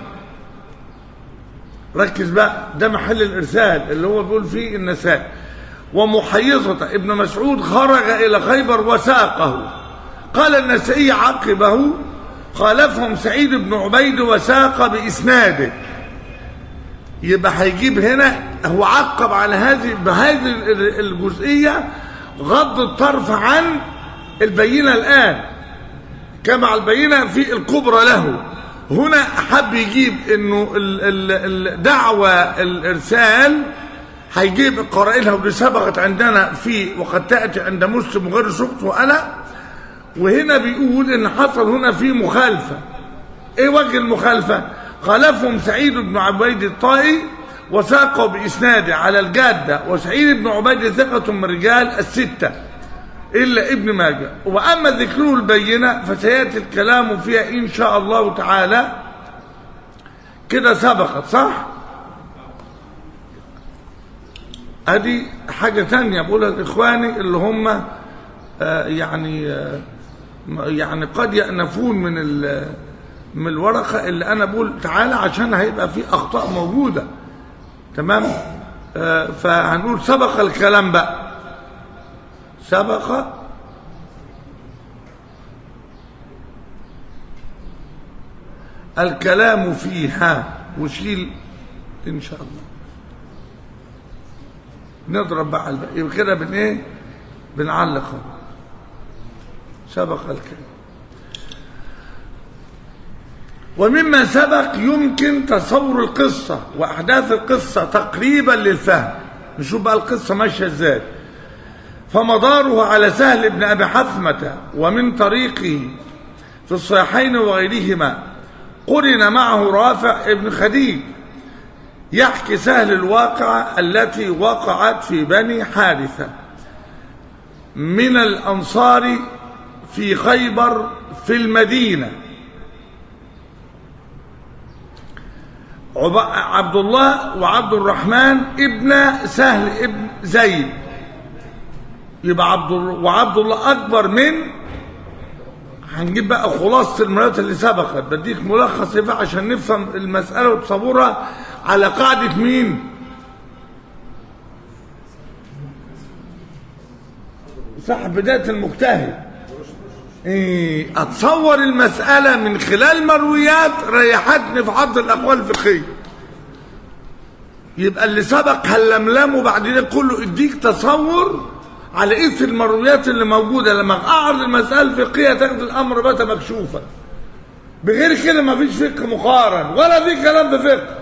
ركز بقى ده محل الإرسال اللي هو بيقول فيه النساء ومحيصة ابن مسعود خرج إلى خيبر وساقه قال النسائي عقبه خالفهم سعيد بن عبيد وساق بإسناده يبقى هيجيب هنا هو عقب على هذه بهذه الجزئية غض الطرف عن البينة الآن كما على البينة في الكبرى له هنا حب يجيب انه ال- ال- الدعوة الارسال هيجيب قرائنها ودي سبقت عندنا في وقد تأتي عند مسلم وغير سقط وأنا وهنا بيقول ان حصل هنا في مخالفة ايه وجه المخالفة خالفهم سعيد بن عبيد الطائي وساقوا بإسناده على الجادة وسعيد بن عبيد ثقة من رجال الستة إلا ابن ماجه وأما ذكره البينة فسيأتي الكلام فيها إن شاء الله تعالى كده سبقت صح ادي حاجة تانية بقولها لإخواني اللي هم آه، يعني آه، م- يعني قد يأنفون من ال- من الورقة اللي أنا بقول تعالى عشان هيبقى في أخطاء موجودة تمام آه، فهنقول سبق الكلام بقى سبق الكلام فيها وشيل ان شاء الله نضرب بقى على الباقي يبقى كده بن ايه بنعلق أهو. سبق الكلام ومما سبق يمكن تصور القصة وأحداث القصة تقريبا للفهم نشوف بقى القصة ماشية ازاي فمداره على سهل بن أبي حثمة ومن طريقه في الصحيحين وغيرهما قرن معه رافع ابن خديج يحكي سهل الواقعة التي وقعت في بني حارثة من الأنصار في خيبر في المدينة عب- عبد الله وعبد الرحمن ابن سهل ابن زيد يبقى عبد ال- وعبد الله أكبر من هنجيب بقى خلاصة المرات اللي سبقت بديك ملخص بقى عشان نفهم المسألة وتصورها على قاعدة مين صح بداية المجتهد إيه أتصور المسألة من خلال مرويات ريحتني في عرض الأقوال الفقهية يبقى اللي سبق هنلملمه بعد ده كله اديك تصور على ايه المرويات اللي موجوده لما اعرض المساله الفقهيه تاخد الامر بقى مكشوفا بغير كده ما فيش فقه مقارن ولا في كلام في فقه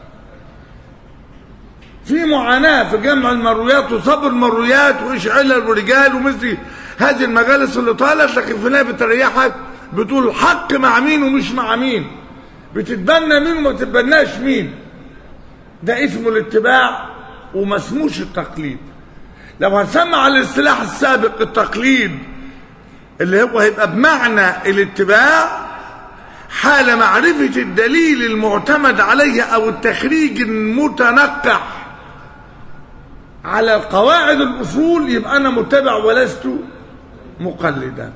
في معاناه في جمع المرويات وصبر المرويات واشعال الرجال ومثل هذه المجالس اللي طالت لكن في النهايه بتريحك بتقول الحق مع مين ومش مع مين بتتبنى مين وما تتبناش مين ده اسمه الاتباع وما اسموش التقليد لو هنسمع على الاصطلاح السابق التقليد اللي هو هيبقى بمعنى الاتباع حال معرفة الدليل المعتمد عليه أو التخريج المتنقح على قواعد الأصول يبقى أنا متبع ولست مقلدا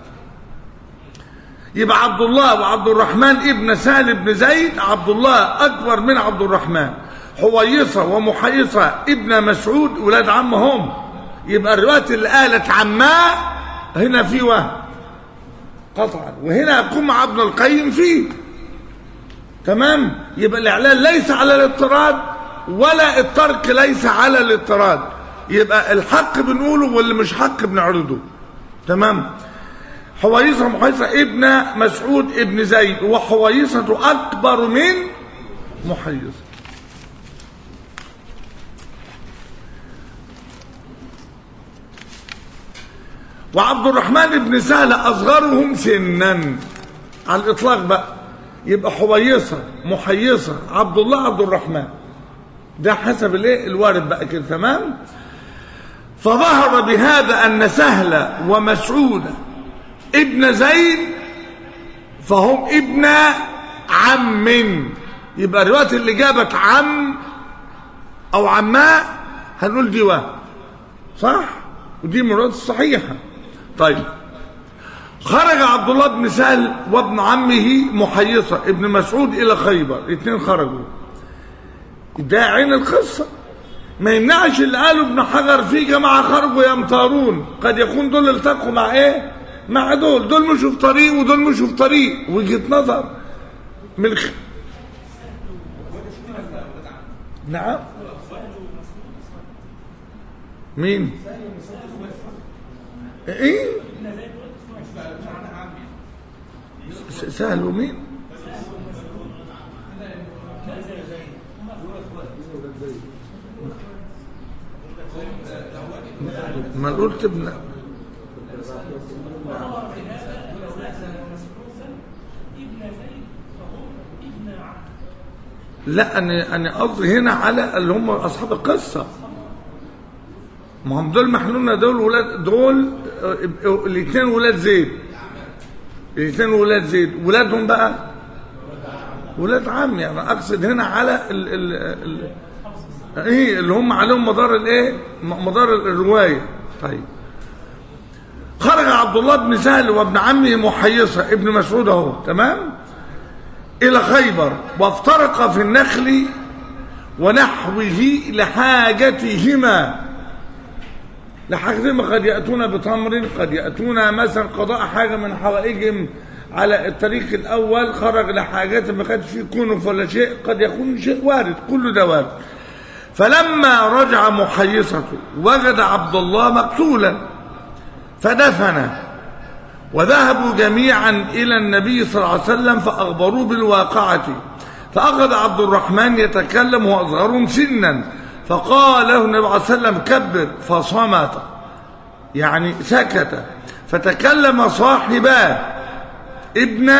يبقى عبد الله وعبد الرحمن ابن سهل بن زيد عبد الله أكبر من عبد الرحمن حويصة ومحيصة ابن مسعود ولاد عمهم يبقى الرواية اللي قالت عماه هنا في وهم قطعا وهنا يكون مع ابن القيم فيه تمام يبقى الاعلان ليس على الاضطراد ولا الترك ليس على الاضطراد يبقى الحق بنقوله واللي مش حق بنعرضه تمام حويصة محيصة ابن مسعود ابن زيد وحويصة أكبر من محيصة وعبد الرحمن بن سهل أصغرهم سنا على الإطلاق بقى يبقى حويصة محيصة عبد الله عبد الرحمن ده حسب الايه الوارد بقى كده تمام فظهر بهذا أن سهل ومسعود ابن زيد فهم ابن عم يبقى الرواية اللي جابت عم أو عماء هنقول دي وهم صح ودي من الروايات الصحيحة طيب خرج عبد الله بن سهل وابن عمه محيصة ابن مسعود إلى خيبر الاثنين خرجوا ده عين القصة ما يمنعش اللي قالوا ابن حجر في جماعة خرجوا يمطارون قد يكون دول التقوا مع ايه مع دول دول مشوا في طريق ودول مشوا في طريق وجهة نظر من خ... نعم مين ايه س- سهل ومين ما قلت ابن لا انا انا قصدي هنا على اللي هم اصحاب القصه ما هم دول محنونه دول ولاد دول الاثنين ولاد زيد الاثنين ولاد زيد ولادهم بقى ولاد عم يعني اقصد هنا على ال ال ال ايه اللي هم عليهم مدار الايه م- مدار الروايه طيب خرج عبد الله بن سهل وابن عمه محيصة ابن مسعود اهو تمام إلى خيبر وافترق في النخل ونحوه لحاجتهما لحاجتهما قد يأتون بتمر قد يأتون مثلا قضاء حاجة من حوائجهم على الطريق الأول خرج لحاجات ما كانش فيه كنف ولا شيء قد يكون شيء وارد كل ده وارد فلما رجع محيصة وجد عبد الله مقتولا فدفنه وذهبوا جميعا إلى النبي صلى الله عليه وسلم فأخبروه بالواقعة فأخذ عبد الرحمن يتكلم وأصغر سنا فقال له النبي صلى الله عليه وسلم كبر فصمت يعني سكت فتكلم صاحباه ابن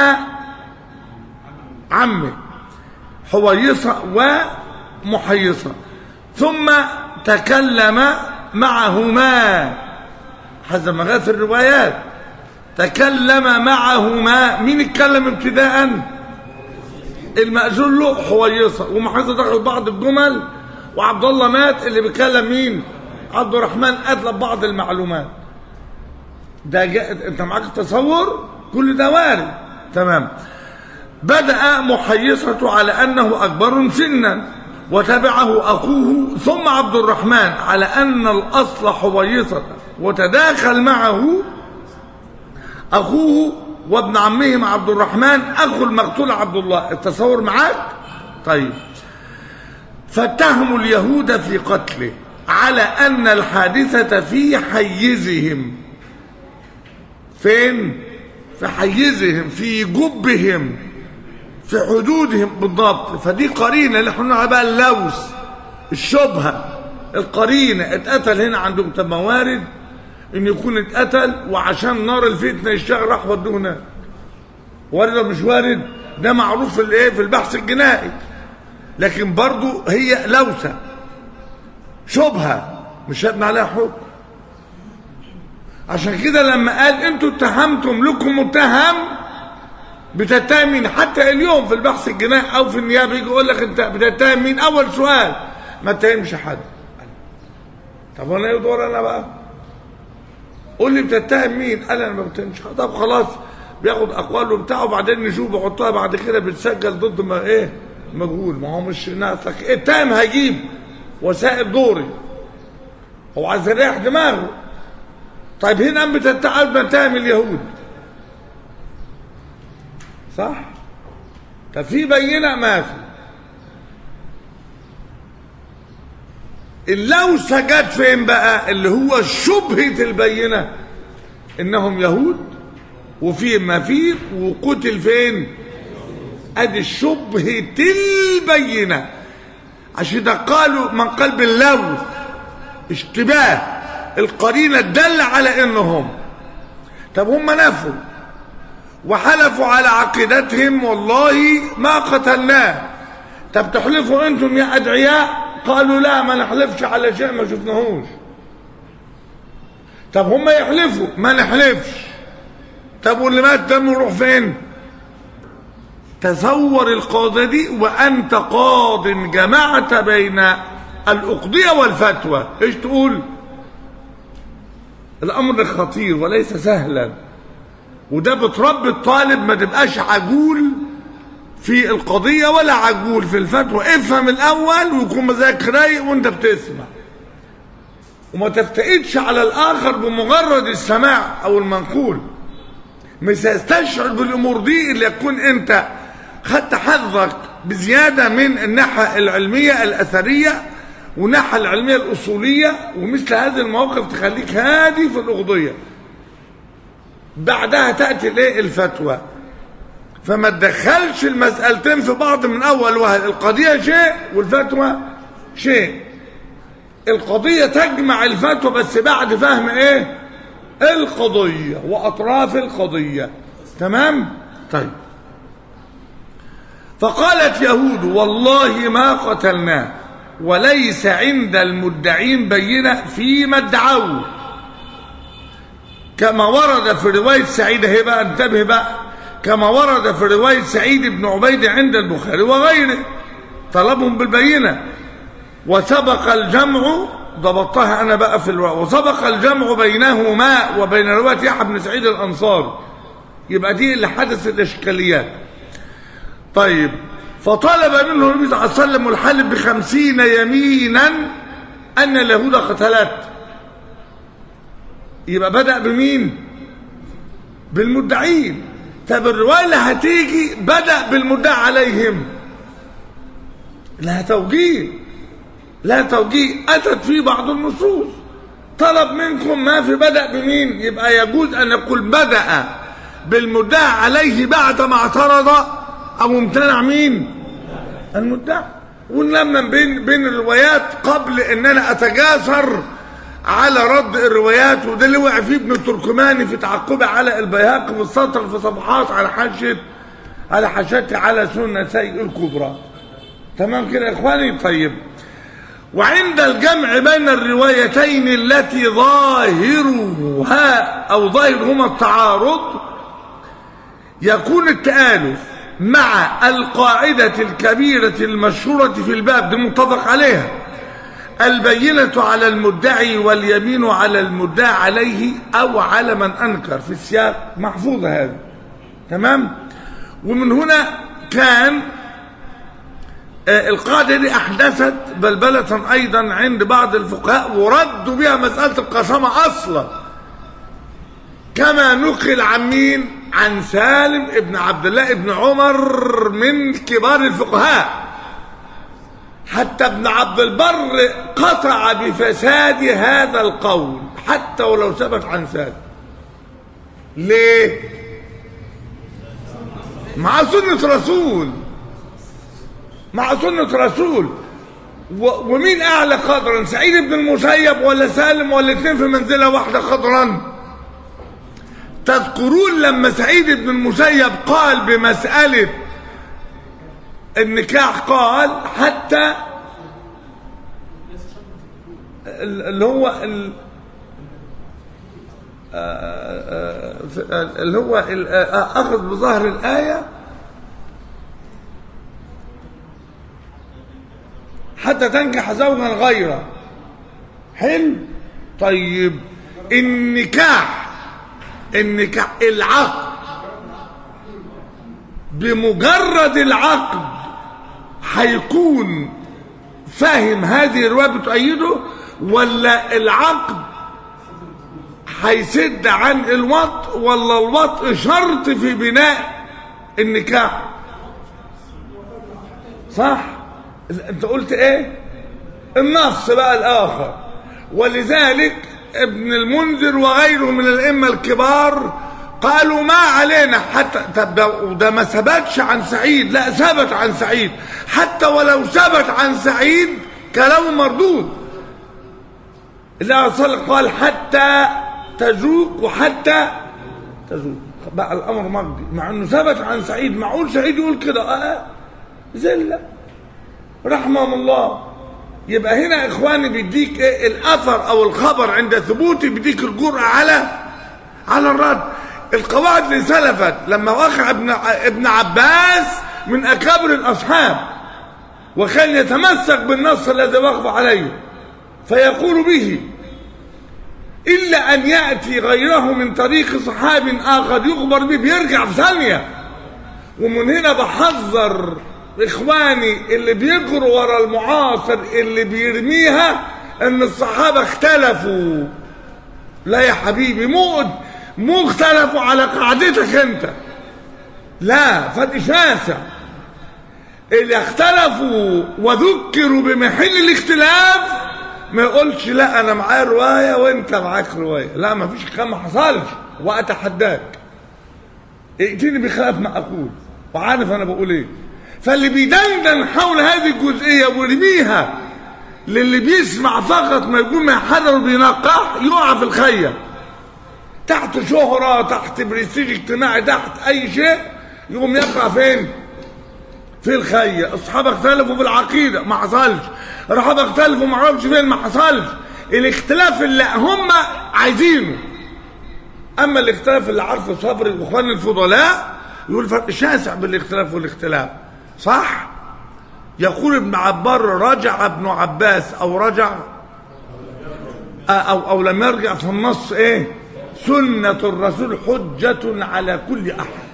عمه حويصة ومحيصة ثم تكلم معهما حسب ما جاء في الروايات تكلم معهما مين اتكلم ابتداء المأذون له حويصة ومحيصة دخل بعض الجمل وعبد الله مات اللي بيتكلم مين عبد الرحمن أدلب بعض المعلومات ده جاء انت معاك تصور كل ده وارد تمام بدأ محيصة على أنه أكبر سنا وتبعه أخوه ثم عبد الرحمن على أن الأصل حويصة وتداخل معه أخوه وابن عمهم عبد الرحمن أخو المقتول عبد الله التصور معاك طيب فاتهموا اليهود في قتله على أن الحادثة في حيزهم فين في حيزهم في جبهم في حدودهم بالضبط فدي قرينة اللي احنا بقى اللوث الشبهة القرينة اتقتل هنا عندهم طب موارد ان يكون اتقتل وعشان نار الفتنة يشتغل راح ودوه هناك وارد ولا مش وارد ده معروف في الايه في البحث الجنائي لكن برضو هي لوثة شبهة مش هبنى عليها حكم عشان كده لما قال انتوا اتهمتم لكم متهم بتتهم مين حتى اليوم في البحث الجنائي او في النيابه يجي يقول لك انت بتتهم مين اول سؤال ما تتهمش حد طب وانا ايه دور انا بقى قول لي بتتهم مين قال انا ما بتهمش حد طب خلاص بياخد اقواله بتاعه وبعدين نشوف بيحطها بعد كده بتسجل ضد ما ايه مجهول ما هو مش ناقصك اتهم هجيب وسائل دوري هو عايز يريح دماغه طيب هنا بتتعب بتهم اليهود صح طب في بينه ما في اللوثه جت فين بقى اللي هو شبهه البينه انهم يهود وفي ما فيه وقتل فين ادي شبهه البينه عشان ده قالوا من قلب اللوث اشتباه القرينه تدل على انهم طب هم نفوا وحلفوا على عقيدتهم والله ما قتلناه طب تحلفوا انتم يا ادعياء قالوا لا ما نحلفش على شيء ما شفناهوش طب هم يحلفوا ما نحلفش طب واللي مات دمه يروح فين تصور القاضي دي وانت قاض جمعت بين الاقضيه والفتوى ايش تقول الامر خطير وليس سهلا وده بتربي الطالب ما تبقاش عجول في القضية ولا عجول في الفتوى افهم الأول ويكون مزاجك رايق وانت بتسمع وما تفتئدش على الآخر بمجرد السماع أو المنقول مش هيستشعر بالأمور دي اللي يكون انت خدت حظك بزيادة من الناحية العلمية الأثرية والناحية العلمية الأصولية ومثل هذه المواقف تخليك هادي في الأقضية بعدها تأتي الايه الفتوى فما تدخلش المسألتين في بعض من أول وهل القضية شيء والفتوى شيء القضية تجمع الفتوى بس بعد فهم ايه القضية وأطراف القضية تمام طيب فقالت يهود والله ما قتلناه وليس عند المدعين بينة فيما ادعوه كما ورد في رواية سعيد اهي بقى انتبه بقى كما ورد في رواية سعيد بن عبيد عند البخاري وغيره طلبهم بالبينة وسبق الجمع ضبطتها انا بقى في الوقت وسبق الجمع بينهما وبين روايه يحيى بن سعيد الانصاري يبقى دي اللي حدث الاشكاليات طيب فطلب منه النبي صلى الله عليه وسلم الحلف بخمسين يمينا ان اليهود قتلت يبقى بدأ بمين بالمدعين طب الروايه اللي هتيجي بدأ بالمدعى عليهم لها توجيه لا توجيه أتت في بعض النصوص طلب منكم ما في بدأ بمين يبقى يجوز أن يقول بدأ بالمدعى عليه بعد ما اعترض أو امتنع مين المدعى ونلما بين بين الروايات قبل ان انا اتجاسر على رد الروايات وده اللي وقع فيه ابن التركماني في تعقبه على البيهقي والسطر في صفحات على حاشيه على حاشيته على سنه سيء الكبرى تمام كده يا اخواني طيب وعند الجمع بين الروايتين التي ظاهرها او ظاهرهما التعارض يكون التآلف مع القاعدة الكبيرة المشهورة في الباب دي متفق عليها البينة على المدعي واليمين على المدعى عليه أو على من أنكر في السياق محفوظة هذا تمام ومن هنا كان آه، القاعدة دي أحدثت بلبلة أيضا عند بعض الفقهاء وردوا بها مسألة القسامة أصلا كما نقل عن مين عن سالم ابن عبد الله ابن عمر من كبار الفقهاء حتى ابن عبد البر قطع بفساد هذا القول حتى ولو ثبت عن سالم ليه مع سنة رسول مع سنة رسول و- ومين أعلى قدرا سعيد بن المسيب ولا سالم ولا الاثنين في منزلة واحدة قدرا تذكرون لما سعيد بن المسيب قال بمسألة النكاح قال حتى ال- اللي هو ال- آه، آه، اللي هو ال- آه، أخذ بظهر الآية حتى تنكح زوجا غيره حلو طيب النكاح النكاح العقد بمجرد العقد هيكون فاهم هذه الرواية بتؤيده ولا العقد هيسد عن الوط ولا الوط شرط في بناء النكاح صح انت قلت ايه النص بقى الاخر ولذلك ابن المنذر وغيره من الائمه الكبار قالوا ما علينا حتى طب ده, وده ما ثبتش عن سعيد لا ثبت عن سعيد حتى ولو ثبت عن سعيد كلام مردود الله صلى قال حتى تذوق وحتى تذوق بقى الامر مجدي مع انه ثبت عن سعيد معقول سعيد يقول كده اه زله رحمه الله يبقى هنا يا اخواني بيديك ايه الاثر او الخبر عند ثبوته بيديك الجرأة على على الرد القواعد اللي سلفت لما وقع ابن ابن عباس من اكابر الاصحاب وكان يتمسك بالنص الذي وقف عليه فيقول به الا ان ياتي غيره من طريق صحاب اخر يخبر به بيرجع في ثانيه ومن هنا بحذر اخواني اللي بيجروا ورا المعاصر اللي بيرميها ان الصحابه اختلفوا لا يا حبيبي مو مو اختلفوا على قاعدتك انت لا فرق شاسع اللي اختلفوا وذكروا بمحل الاختلاف ما يقولش لا انا معايا روايه وانت معاك روايه لا ما فيش كلام ما حصلش واتحداك ائتني بخلاف ما اقول وعارف انا بقول ايه فاللي بيدندن حول هذه الجزئيه ويرميها للي بيسمع فقط ما يكون ما يحرر بينقح يقع في الخيم تحت شهرة تحت برستيج اجتماعي تحت أي شيء يقوم يقع فين؟ في الخية الصحابة اختلفوا في العقيدة ما حصلش الصحابة اختلفوا ما اعرفش فين ما حصلش الاختلاف اللي هم عايزينه أما الاختلاف اللي عارفه صبر إخوان الفضلاء يقول فرق شاسع بالاختلاف والاختلاف صح؟ يقول ابن عبار رجع ابن عباس أو رجع او او لم يرجع في النص ايه سنه الرسول حجه على كل احد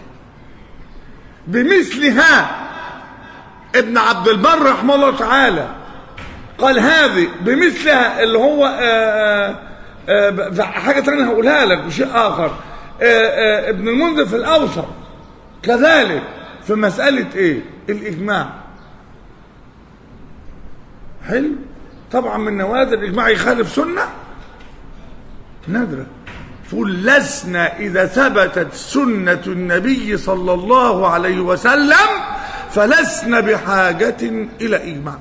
بمثلها ابن عبد البر رحمه الله تعالى قال هذه بمثلها اللي هو آآ آآ حاجه ثانيه هقولها لك بشيء اخر آآ ابن المنذر في الاوسط كذلك في مساله ايه الاجماع حلو طبعا من نوادر الاجماع يخالف سنه نادره تقول لسنا اذا ثبتت سنه النبي صلى الله عليه وسلم فلسنا بحاجه الى اجماع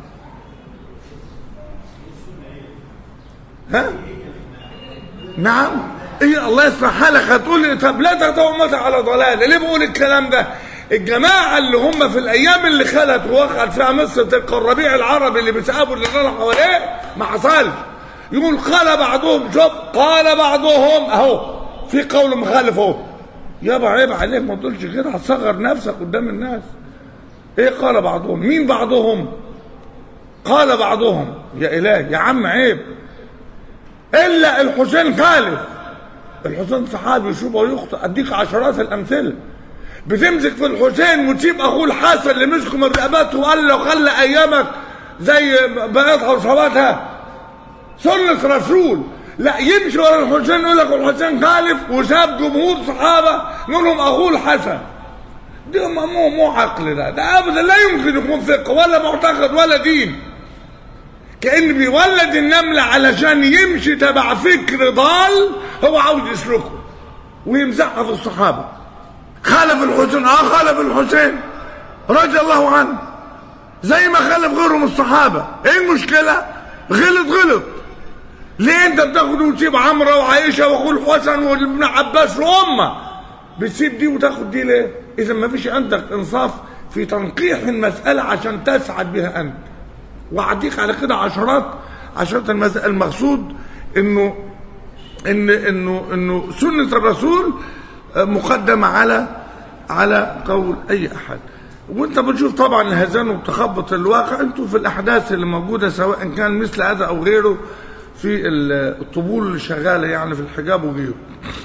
ها نعم ايه الله يصلح حالك هتقول لي طب لا تدعوا امتي على ضلال ليه بقول الكلام ده الجماعة اللي هم في الأيام اللي خلت ووقعت فيها مصر تلك الربيع العربي اللي بيسحبوا اللي طلع حواليه ما حصلش يقول قال بعضهم شوف قال بعضهم أهو في قول مخالف أهو يابا عيب عليك ما تقولش كده هتصغر نفسك قدام الناس إيه قال بعضهم مين بعضهم قال بعضهم يا إله يا عم عيب إلا الحسين خالف الحسين صحابي يشوف ويخطئ أديك عشرات الأمثلة بتمسك في الحسين وتسيب اخوه الحسن اللي مسكه من رقبته وقال له خلى ايامك زي بياضها وصواتها سنة رسول لا يمشي ورا الحسين يقول لك الحسين خالف وساب جمهور صحابه منهم اخوه الحسن ده مو مو عقل ده ده ابدا لا يمكن يكون فقه ولا معتقد ولا دين كان بيولد النمله علشان يمشي تبع فكر ضال هو عاوز يسلكه ويمزحها في الصحابه خالف الحسين اه خالف الحسين رضي الله عنه زي ما خالف غيره من الصحابه ايه المشكله غلط غلط ليه انت بتاخد وتسيب عمرو وعائشه واخوه الحسن وابن عباس وامه بتسيب دي وتاخد دي ليه اذا ما فيش عندك انصاف في تنقيح المساله عشان تسعد بها انت وأعديك على كده عشرات عشرات المسائل المقصود انه ان انه انه سنه الرسول مقدمة على على قول أي أحد وانت بتشوف طبعا الهزان وتخبط الواقع انتوا في الأحداث اللي موجودة سواء كان مثل هذا أو غيره في الطبول اللي شغالة يعني في الحجاب وغيره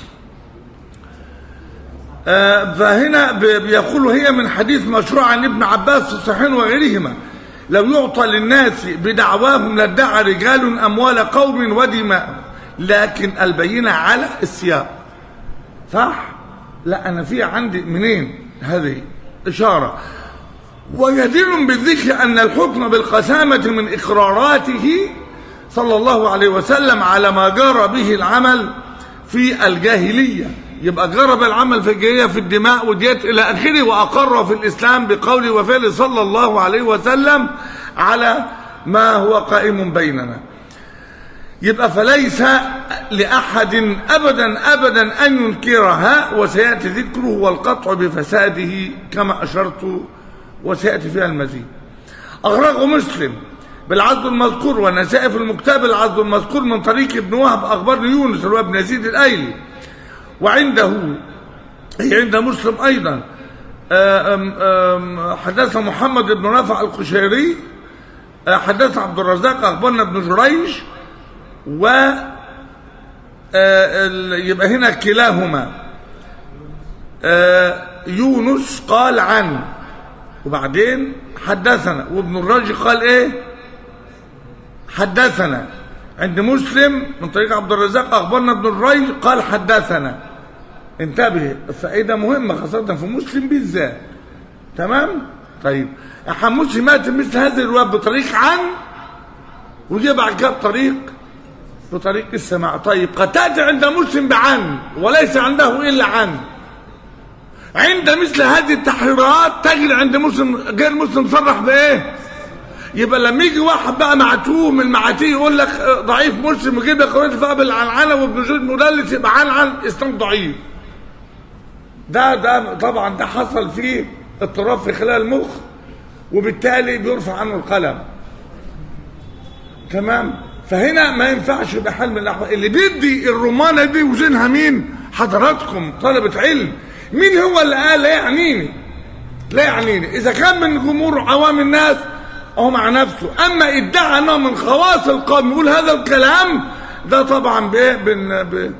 آه فهنا بيقول هي من حديث مشروع عن ابن عباس في الصحيحين وغيرهما لو يعطى للناس بدعواهم لادعى رجال أموال قوم ودماء لكن البينة على السياق صح لا انا في عندي منين هذه اشاره وجدير بالذكر ان الحكم بالقسامه من اقراراته صلى الله عليه وسلم على ما جرى به العمل في الجاهليه يبقى جرب العمل في الجاهليه في الدماء وديات الى اخره واقر في الاسلام بقوله وفعله صلى الله عليه وسلم على ما هو قائم بيننا يبقى فليس لأحد أبدا أبدا أن ينكرها وسيأتي ذكره والقطع بفساده كما أشرت وسيأتي فيها المزيد أخرجه مسلم بالعزل المذكور والنسائي في المكتاب العزل المذكور من طريق ابن وهب أخبرني يونس اللي هو ابن يزيد الأيلي وعنده هي عند مسلم أيضا آم آم حدث محمد بن رافع القشيري حدث عبد الرزاق أخبرنا ابن جريج و يبقى هنا كلاهما يونس قال عن وبعدين حدثنا وابن الراجي قال ايه حدثنا عند مسلم من طريق عبد الرزاق اخبرنا ابن الري قال حدثنا انتبه الفائده مهمه خاصه في مسلم بالذات تمام طيب احنا مسلم مات مثل هذه الروايه بطريق عن وجي بعد كده بطريق بطريق السماع طيب قد تأتي عند مسلم بعن وليس عنده إلا عن عند مثل هذه التحريرات تجد عند مسلم غير مسلم صرح بإيه يبقى لما يجي واحد بقى معتوه من المعاتيه يقول لك ضعيف مسلم يجيب لك قريت فقبل العنعنه وابن جود مدلس يبقى عن عن اسلام ضعيف ده ده طبعا ده حصل فيه اضطراب في خلال المخ وبالتالي بيرفع عنه القلم تمام فهنا ما ينفعش بحال من الاحوال اللي بيدي الرمانه دي وزنها مين حضراتكم طلبه علم مين هو اللي قال لا يعنيني لا يعنيني اذا كان من جمهور عوام الناس هو مع نفسه اما ادعى انه من خواص القوم يقول هذا الكلام ده طبعا بايه بن ب...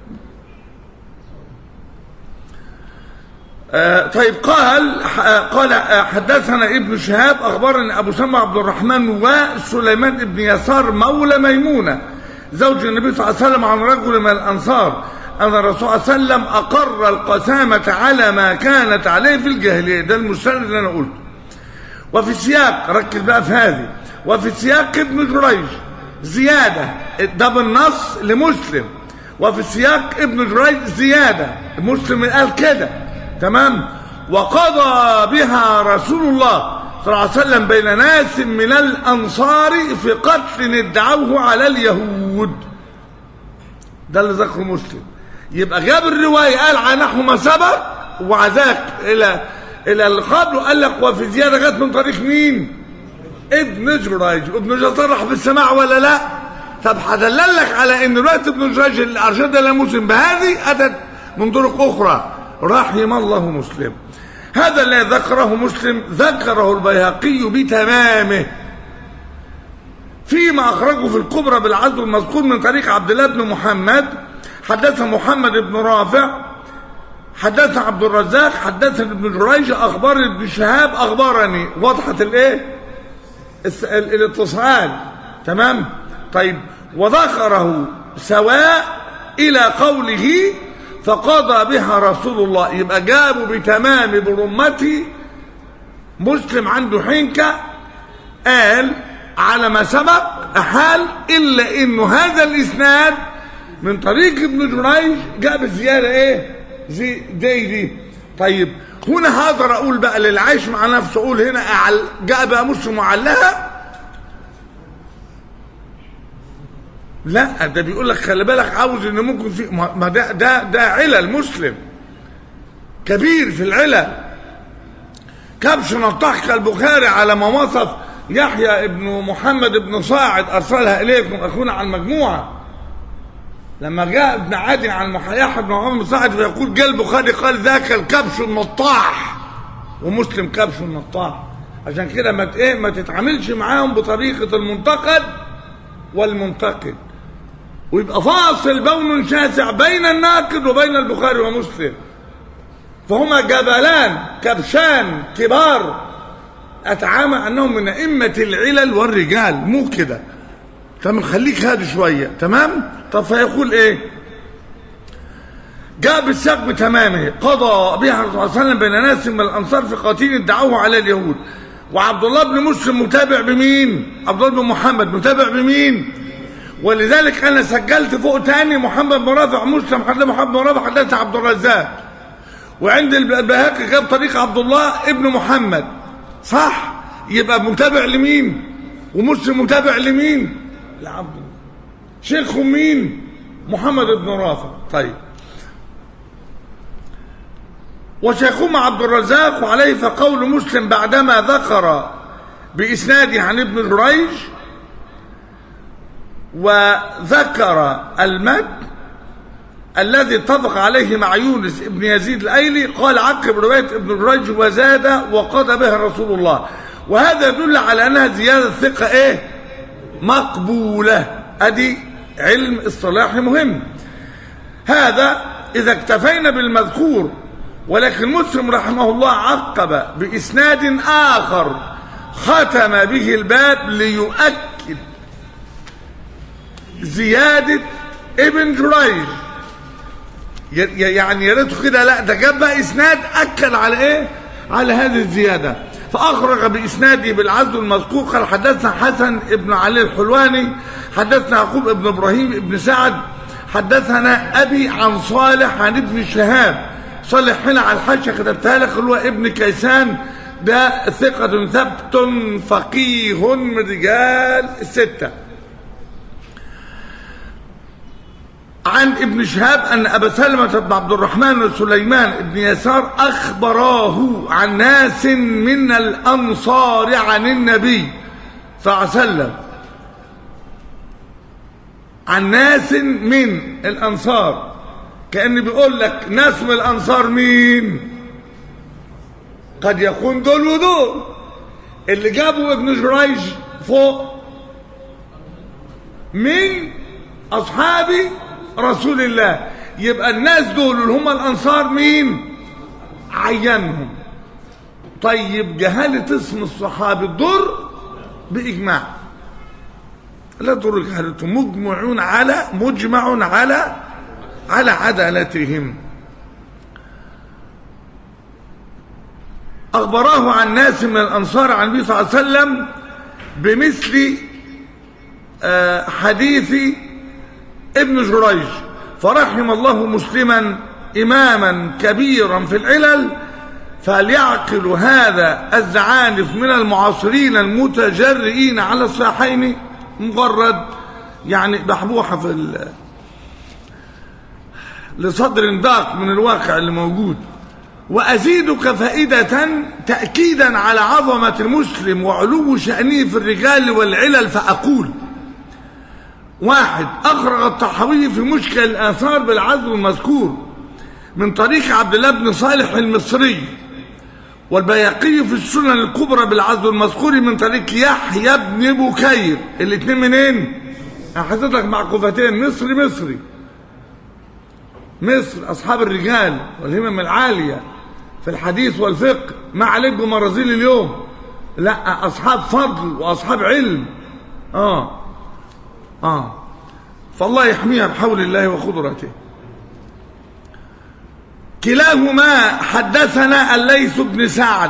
آه طيب قال آه قال آه حدثنا ابن شهاب اخبرني ابو سلمى عبد الرحمن وسليمان بن يسار مولى ميمونه زوج النبي صلى الله عليه وسلم عن رجل من الانصار ان الرسول صلى الله عليه وسلم اقر القسامه على ما كانت عليه في الجاهليه ده المستند اللي انا قلته وفي سياق ركز بقى في هذه وفي سياق ابن جريج زيادة ده بالنص لمسلم وفي سياق ابن جريج زيادة مسلم قال كده تمام وقضى بها رسول الله صلى الله عليه وسلم بين ناس من الأنصار في قتل ادعوه على اليهود ده اللي ذكره مسلم يبقى جاب الرواية قال عن نحو ما سبق وعزاك إلى إلى القبر وقال لك وفي زيادة جت من طريق مين؟ ابن جريج ابن جريج صرح بالسماع ولا لا طب هدللك على ان روايه ابن جريج اللي ارشد الى مسلم بهذه اتت من طرق اخرى رحم الله مسلم هذا الذي ذكره مسلم ذكره البيهقي بتمامه فيما اخرجه في الكبرى بالعزو المذكور من طريق عبد الله بن محمد حدثنا محمد بن رافع حدثنا عبد الرزاق حدثنا ابن جريج اخبرني ابن شهاب اخبرني وضحت الايه الاتصال تمام طيب وذكره سواء الى قوله فقضى بها رسول الله يبقى جابوا بتمام برمته مسلم عنده حنكة قال على ما سبق أحال إلا إنه هذا الإسناد من طريق ابن جريج جاب الزيادة إيه زي دي دي طيب هنا هقدر اقول بقى للعيش مع نفسه اقول هنا أعل جاء بقى مسلم وعلها لا ده بيقول لك خلي بالك عاوز ان ممكن في ما ده ده ده علل مسلم كبير في العلل كبش نطاح البخاري على ما وصف يحيى ابن محمد بن صاعد ارسلها اليكم اخونا على المجموعه لما جاء ابن عادي عن يحيى بن محمد بن صاعد فيقول جاء البخاري قال ذاك الكبش النطاح ومسلم كبش النطاح عشان كده ما ايه ما تتعاملش معاهم بطريقه المنتقد والمنتقد ويبقى فاصل بون شاسع بين الناقد وبين البخاري ومسلم فهما جبلان كبشان كبار اتعامى انهم من ائمه العلل والرجال مو كده تمام خليك هادي شويه تمام طب فيقول ايه جاء بالسياق بتمامه قضى بها الرسول صلى الله عليه وسلم بين ناس من الانصار في قتيل ادعوه على اليهود وعبد الله بن مسلم متابع بمين عبد الله بن محمد متابع بمين ولذلك انا سجلت فوق تاني محمد بن رافع مسلم حدث محمد بن رافع حدث عبد الرزاق وعند البهاقي جاب طريق عبد الله ابن محمد صح يبقى متابع لمين ومسلم متابع لمين لعبد الله شيخهم مين محمد بن رافع طيب وشيخهما عبد الرزاق وعليه فقول مسلم بعدما ذكر بإسناده عن ابن جريج وذكر المد الذي اتفق عليه مع يونس ابن يزيد الايلي قال عقب روايه ابن جريج وزاد وقضى بها رسول الله وهذا يدل على انها زياده ثقه ايه مقبوله ادي علم اصطلاحي مهم هذا اذا اكتفينا بالمذكور ولكن مسلم رحمه الله عقب باسناد اخر ختم به الباب ليؤكد زياده ابن جريج يعني يا ريته كده لا ده جاب بقى اسناد اكد على ايه على هذه الزياده فاخرج باسناده بالعزل المذكور قال حدثنا حسن ابن علي الحلواني حدثنا يعقوب ابن ابراهيم ابن سعد حدثنا ابي عن صالح عن ابن شهاب صالح هنا على الحاشيه كتبتها لك اللي هو ابن كيسان ده ثقة ثبت فقيه من رجال الستة عن ابن شهاب أن أبا سلمة بن عبد الرحمن وسليمان بن يسار أخبراه عن ناس من الأنصار عن النبي صلى الله عليه وسلم عن ناس من الأنصار كأن بيقول لك ناس من الأنصار مين قد يكون دول ودول اللي جابوا ابن جريج فوق من أصحاب رسول الله يبقى الناس دول اللي هم الأنصار مين عينهم طيب جهالة اسم الصحابي الضر بإجماع لا تضر جهالتهم مجمعون على مجمع على على عدالتهم أخبراه عن ناس من الأنصار عن النبي صلى الله عليه وسلم بمثل آه، حديث ابن جريج فرحم الله مسلما إماما كبيرا في العلل فليعقل هذا الزعانف من المعاصرين المتجرئين على الصحيحين مجرد يعني بحبوحة في ال- لصدر ضاق من الواقع اللي موجود وأزيدك فائدة تأكيدا على عظمة المسلم وعلو شأنه في الرجال والعلل فأقول واحد أخرج الطحاوي في مشكل الآثار بالعزم المذكور من طريق عبد الله بن صالح المصري والبياقي في السنن الكبرى بالعزم المذكور من طريق يحيى بن بكير الاثنين منين؟ أنا حطيت لك معقوفتين مصري مصري مصر أصحاب الرجال والهمم العالية في الحديث والفقه ما عليكم مرازيل اليوم لا أصحاب فضل وأصحاب علم آه آه فالله يحميها بحول الله وقدرته كلاهما حدثنا الليث بن سعد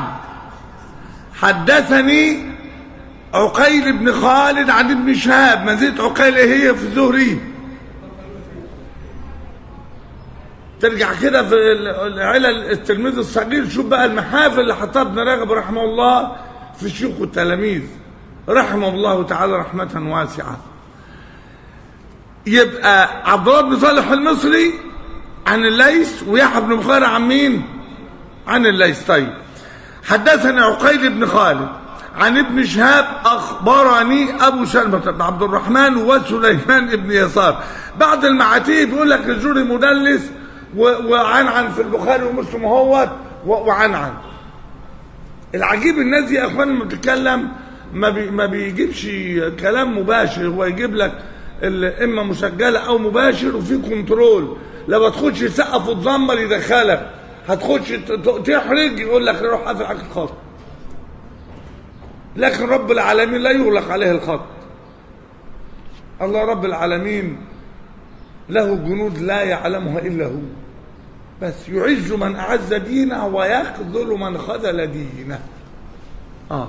حدثني عقيل بن خالد عن ابن شهاب منزلة عقيل ايه هي في الزهري ترجع كده في العلل التلميذ الصغير شوف بقى المحافل اللي حطها ابن رجب رحمه الله في الشيوخ والتلاميذ رحمه الله تعالى رحمة واسعة يبقى عبد الله بن صالح المصري عن الليث ويحيى بن بخاري عن مين؟ عن الليث طيب حدثني عقيل بن خالد عن ابن شهاب اخبرني ابو سلمة بن عبد الرحمن وسليمان بن يسار بعد المعاتيه بيقول لك الجوري مدلس و- وعن عن في البخاري ومسلم هو وعن عن العجيب الناس دي يا اخوان لما بتتكلم ما بي ما بيجيبش كلام مباشر هو يجيب لك ال- اما مسجله او مباشر وفي كنترول لما تخش تسقف وتزمر يدخلك هتخش ت- ت- تحرج يقول لك روح قافل عليك الخط لكن رب العالمين لا يغلق عليه الخط الله رب العالمين له جنود لا يعلمها الا هو بس يعز من اعز دينه ويخذل من خذل دينه اه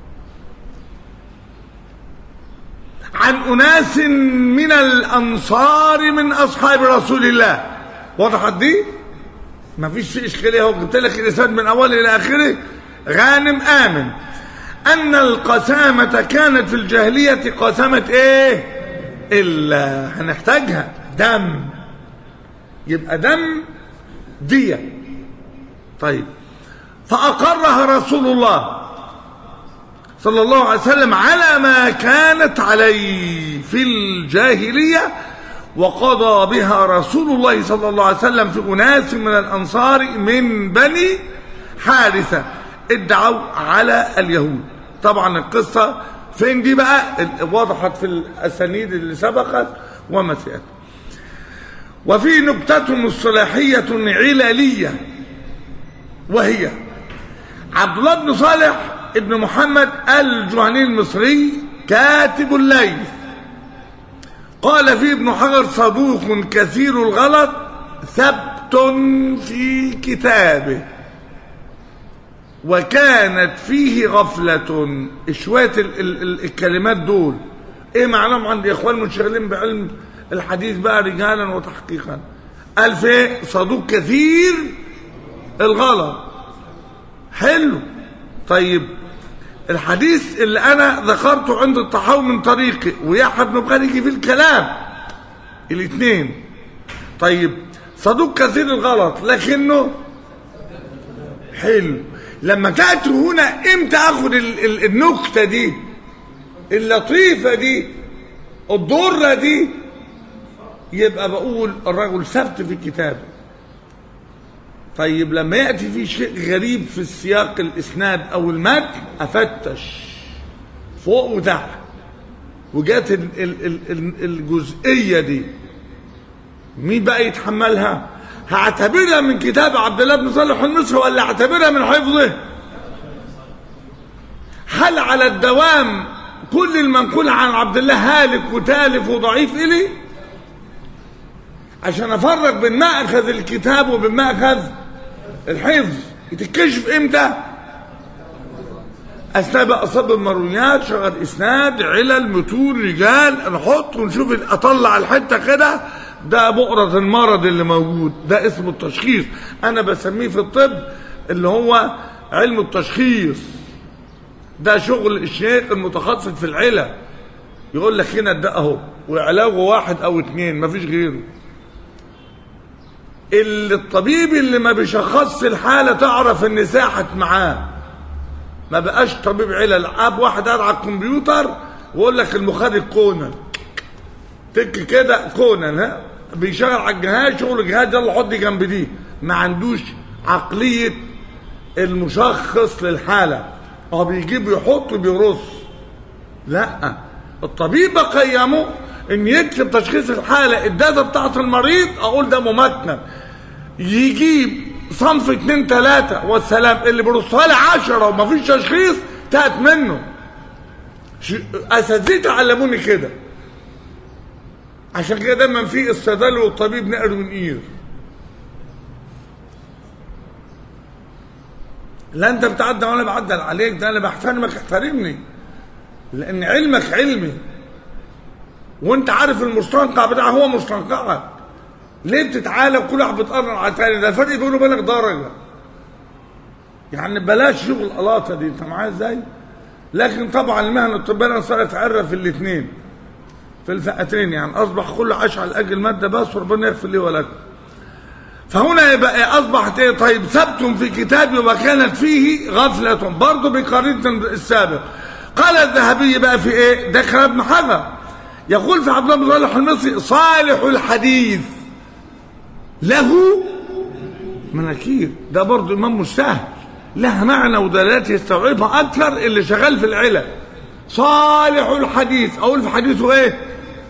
عن اناس من الانصار من اصحاب رسول الله وضحت دي ما فيش فيه اشكاليه هو قلت لك الاسناد من اوله الى اخره غانم امن ان القسامه كانت في الجاهليه قسامه ايه الا هنحتاجها دم يبقى دم ديه طيب فاقرها رسول الله صلى الله عليه وسلم على ما كانت عليه في الجاهلية وقضى بها رسول الله صلى الله عليه وسلم في أناس من الأنصار من بني حارثة ادعوا على اليهود طبعا القصة فين دي بقى وضحت في الأسانيد اللي سبقت وما سيأتي وفي نكتة اصطلاحية عللية وهي عبد الله بن صالح ابن محمد الجهني المصري كاتب الليث قال فيه ابن حجر صدوق كثير الغلط ثبت في كتابه وكانت فيه غفلة شوية ال- ال- ال- الكلمات دول ايه معناهم عند اخوان منشغلين بعلم الحديث بقى رجالا وتحقيقا قال فيه صدوق كثير الغلط حلو طيب الحديث اللي انا ذكرته عند الطحاوي من طريقي ويحيى بن بخاري يجي في الكلام الاثنين طيب صدوق كثير الغلط لكنه حلو لما تأتي هنا امتى اخد ال- ال- النكتة دي اللطيفة دي الضرة دي يبقى بقول الرجل ثبت في كتابه طيب لما يأتي في شيء غريب في السياق الإسناد أو المتن أفتش فوق وتحت وجات ال- ال- ال- ال- الجزئيه دي مين بقى يتحملها هعتبرها من كتاب عبد الله بن صالح المصري ولا اعتبرها من حفظه هل على الدوام كل المنقول عن عبد الله هالك وتالف وضعيف إلي عشان افرق بين ماخذ الكتاب وبين ماخذ الحفظ تتكشف امتى اثناء بقى صب المرويات شغل اسناد علل متون رجال نحط ونشوف اطلع الحته كده ده بؤرة المرض اللي موجود ده اسمه التشخيص انا بسميه في الطب اللي هو علم التشخيص ده شغل الشيخ المتخصص في العلة يقول لك هنا ده اهو وعلاجه واحد او اتنين مفيش غيره اللي الطبيب اللي ما بيشخصش الحالة تعرف ان ساحت معاه ما بقاش طبيب علل اب واحد قاعد على الكمبيوتر ويقول لك المخرج كونان تك كده كونان ها بيشغل على الجهاز شغل الجهاز يلا حط دي جنب دي ما عندوش عقلية المشخص للحالة هو بيجيب يحط وبيرص لا الطبيب قيمه ان يكتب تشخيص الحالة الداتا بتاعت المريض اقول ده ممكن يجيب صنف اتنين تلاتة والسلام اللي بيرصها لي عشرة ومفيش تشخيص تهت منه ش- اساتذتي علموني كده عشان كده دايما في الصيدلي والطبيب نقر ونقير لا انت بتعدى وانا بعدل عليك ده انا بحترمك احترمني لان علمك علمي وانت عارف المستنقع بتاعه هو مستنقعك ليه بتتعالى وكل واحد بيتقرن على التاني ده الفرق بينه وبينك درجه يعني بلاش شغل القلاطه دي انت معايا ازاي لكن طبعا المهنه الطبيه صارت عره في الاثنين في الفئتين يعني اصبح كله عاش على الاجل الماده بس وربنا يغفر لي ولكم فهنا يبقى اصبحت ايه طيب ثبت في كتابي وكانت فيه غفله برضه بقرينه السابق قال الذهبي بقى في ايه ده كلام ابن حجر يقول في عبد الله بن صالح المصري صالح الحديث له مناكير ده برضه امام مش سهل لها معنى ودلالات يستوعبها اكثر اللي شغال في العلل صالح الحديث اقول في حديثه ايه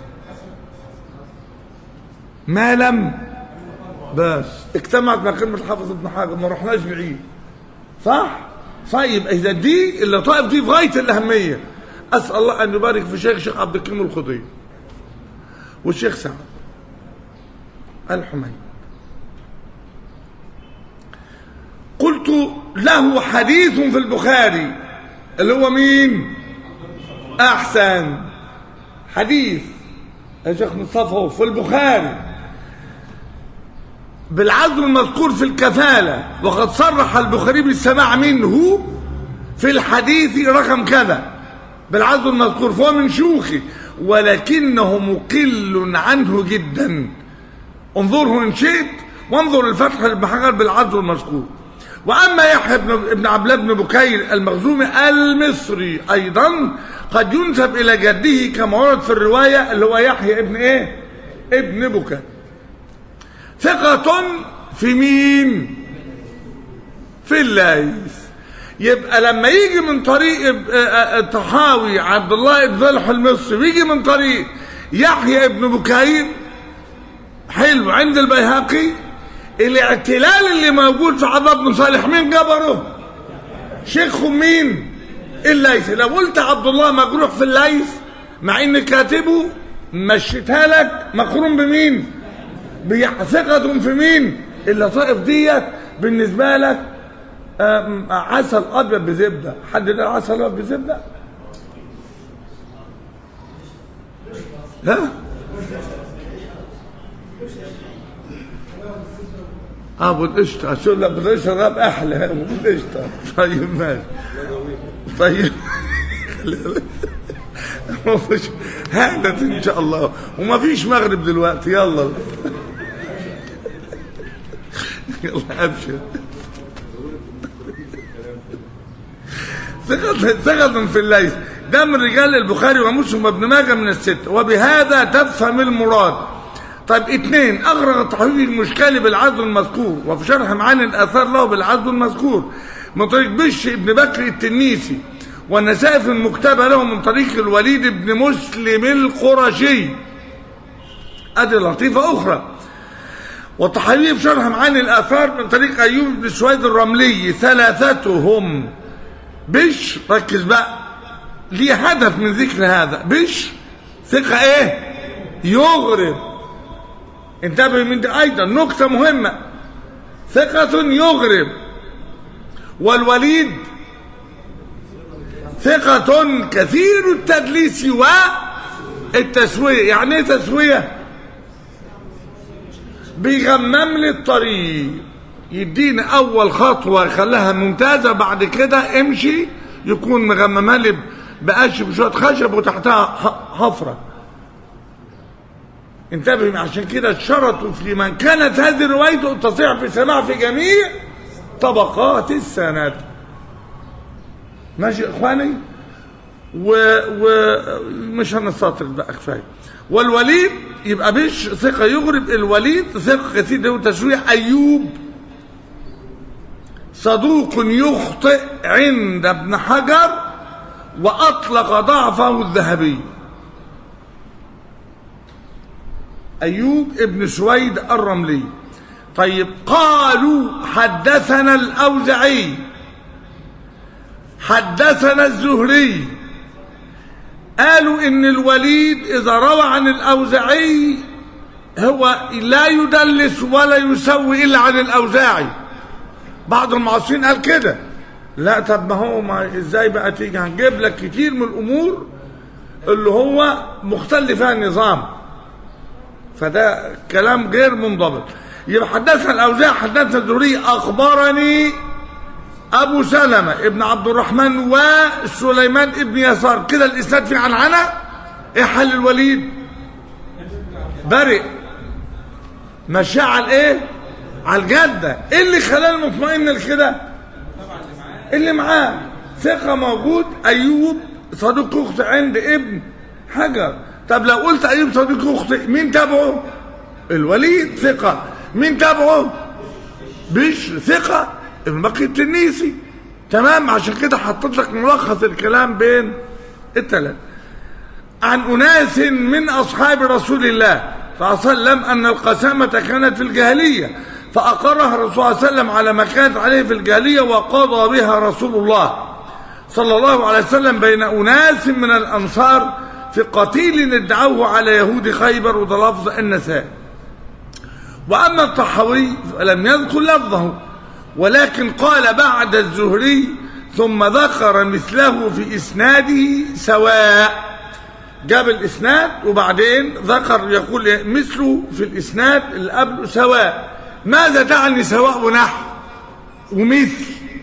ما لم بس اجتمعت مع كلمة حافظ ابن حجر ما رحناش بعيد صح طيب اذا دي اللطائف دي في غاية الاهمية اسأل الله ان يبارك في شيخ شيخ عبد الكريم الخضير والشيخ سعد الحميد قلت له حديث في البخاري اللي هو مين احسن حديث يا شيخ مصطفى في البخاري بالعزم المذكور في الكفالة وقد صرح البخاري بالسماع منه في الحديث رقم كذا بالعزم المذكور فهو من شيوخي ولكنه مقل عنه جدا انظره ان شئت وانظر الفتح بن حجر بالعزم المذكور واما يحيى بن ابن عبد الله بن بكير المخزومي المصري ايضا قد ينسب الى جده كما ورد في الروايه اللي هو يحيى ابن ايه ابن بكير ثقة في مين في الليث يبقى لما يجي من طريق الطحاوي عبد الله بن ذلح المصري ويجي من طريق يحيى ابن بكير حلو عند البيهقي الاعتلال اللي موجود في عبد الله بن صالح مين جبره شيخهم مين الليث لو قلت عبد الله مجروح في الليث مع ان كاتبه مشيتها لك مقرون بمين ثقة في مين اللطائف ديت بالنسبة لك عسل ابيض بزبدة حد ده عسل ابيض بزبدة ها اه بالقشطة شو لا بالقشطة راب احلى بالقشطة طيب ماشي طيب ما فيش هانت ان شاء الله وما فيش مغرب دلوقتي يلا يلا ابشر ثقة ثقة في الليث ده من رجال البخاري ومسلم وابن ماجه من الستة وبهذا تفهم المراد طيب اثنين اغرق تحقيق المشكلة بالعزل المذكور وفي شرح معاني الاثار له بالعزل المذكور من طريق بش ابن بكر التنيسي والنسائي في المكتبة له من طريق الوليد بن مسلم القرشي ادي لطيفة اخرى والطحاوي في شرح معاني الاثار من طريق ايوب بن سويد الرملي ثلاثتهم بش ركز بقى ليه هدف من ذكر هذا بش ثقة ايه يغرب انتبه من دي ايضا نكتة مهمة ثقة يغرب والوليد ثقة كثير التدليس والتسوية يعني ايه تسوية بيغمم لي الطريق يديني اول خطوة يخليها ممتازة بعد كده امشي يكون مغممها لي بقش بشوية خشب وتحتها ح- حفرة انتبه عشان كده شرطوا في من كانت هذه روايته تصيح بسماع في جميع طبقات السند ماشي يا اخواني و... ومش هنستطرد بقى كفايه والوليد يبقى مش ثقه يغرب الوليد ثقه كثير له تشويع ايوب صدوق يخطئ عند ابن حجر واطلق ضعفه الذهبي ايوب ابن سويد الرملي طيب قالوا حدثنا الاوزعي حدثنا الزهري قالوا ان الوليد اذا روى عن الاوزاعي هو لا يدلس ولا يسوي الا عن الاوزاعي بعض المعاصرين قال كده لا طب ما هو ما ازاي بقى تيجي هنجيب لك كتير من الامور اللي هو مختل فيها النظام فده كلام غير منضبط يبقى حدثنا الاوزاعي حدثنا الزهري اخبرني ابو سلمة ابن عبد الرحمن وسليمان ابن يسار كده الاسناد في عنعنة ايه حل الوليد برئ مشى على ايه على الجدة ايه اللي خلاه المطمئن لكده اللي معاه ثقة موجود ايوب صديق اخت عند ابن حجر طب لو قلت ايوب صديق اخت مين تابعه الوليد ثقة مين تابعه بشر ثقة ابن بكر التنيسي تمام عشان كده حطيت لك ملخص الكلام بين الثلاث عن أناس من أصحاب رسول الله صلى الله عليه وسلم أن القسامة كانت في الجاهلية فأقرها الرسول صلى الله عليه وسلم على ما كانت عليه في الجاهلية وقضى بها رسول الله صلى الله عليه وسلم بين أناس من الأنصار في قتيل ادعوه على يهود خيبر وده لفظ النساء وأما الطحاوي فلم يذكر لفظه ولكن قال بعد الزهري ثم ذكر مثله في إسناده سواء جاب الإسناد وبعدين ذكر يقول مثله في الإسناد اللي قبله سواء ماذا تعني سواء ونحو ومثل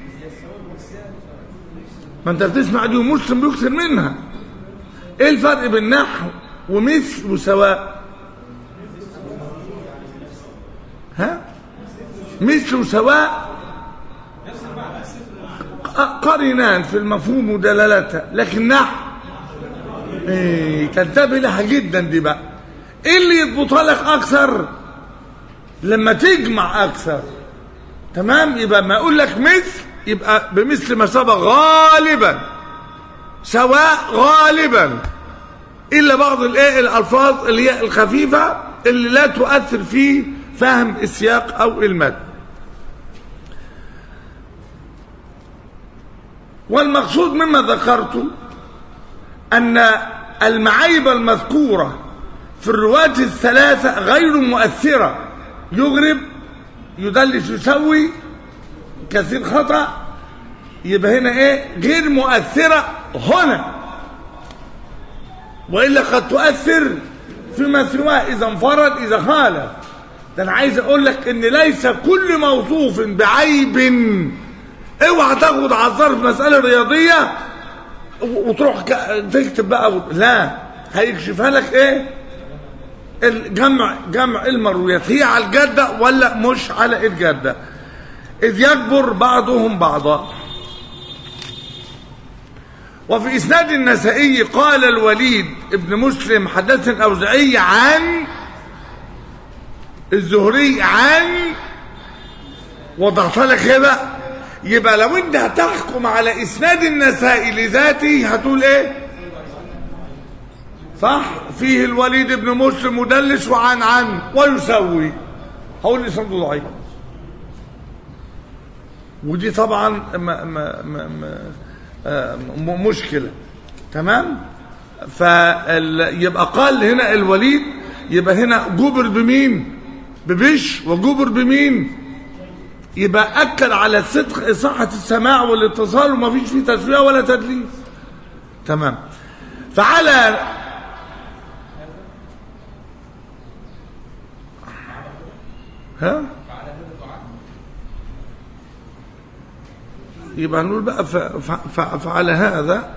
ما انت بتسمع دي ومسلم بيكثر منها ايه الفرق بين نحو ومثل وسواء ها مثل وسواء قرنان في المفهوم ودلالتها لكن نحو ايه تنتبه لها جدا دي بقى ايه اللي يضبطها لك اكثر لما تجمع اكثر تمام يبقى ما اقول لك مثل يبقى بمثل ما سبق غالبا سواء غالبا الا بعض الايه الالفاظ اللي هي الخفيفه اللي لا تؤثر في فهم السياق او المد والمقصود مما ذكرت أن المعايب المذكورة في الرواة الثلاثة غير مؤثرة يغرب يدلس يسوي كثير خطأ يبقى هنا ايه غير مؤثرة هنا وإلا قد تؤثر فيما سواه إذا انفرد إذا خالف ده أنا عايز أقول لك إن ليس كل موصوف بعيب اوعى تاخد على الظرف مسألة رياضية وتروح تكتب بقى و... لا هيكشفها لك ايه الجمع جمع المرويات هي على الجدة ولا مش على الجدة إذ يكبر بعضهم بعضا وفي إسناد النسائي قال الوليد ابن مسلم حدث الأوزعي عن الزهري عن وضعت لك ايه بقى يبقى لو انت هتحكم على اسناد النسائي لذاته هتقول ايه صح فيه الوليد بن مسلم مدلس وعن عن ويسوي هقول اسناده ضعيف ودي طبعا ما ما ما ما آه، م- مشكله تمام فيبقى قال هنا الوليد يبقى هنا جبر بمين ببش وجبر بمين يبقى اكد على صدق صحه السماع والاتصال وما فيش فيه تسويه ولا تدليس تمام فعلى ها يبقى نقول بقى ف- ف- ف- فعلى هذا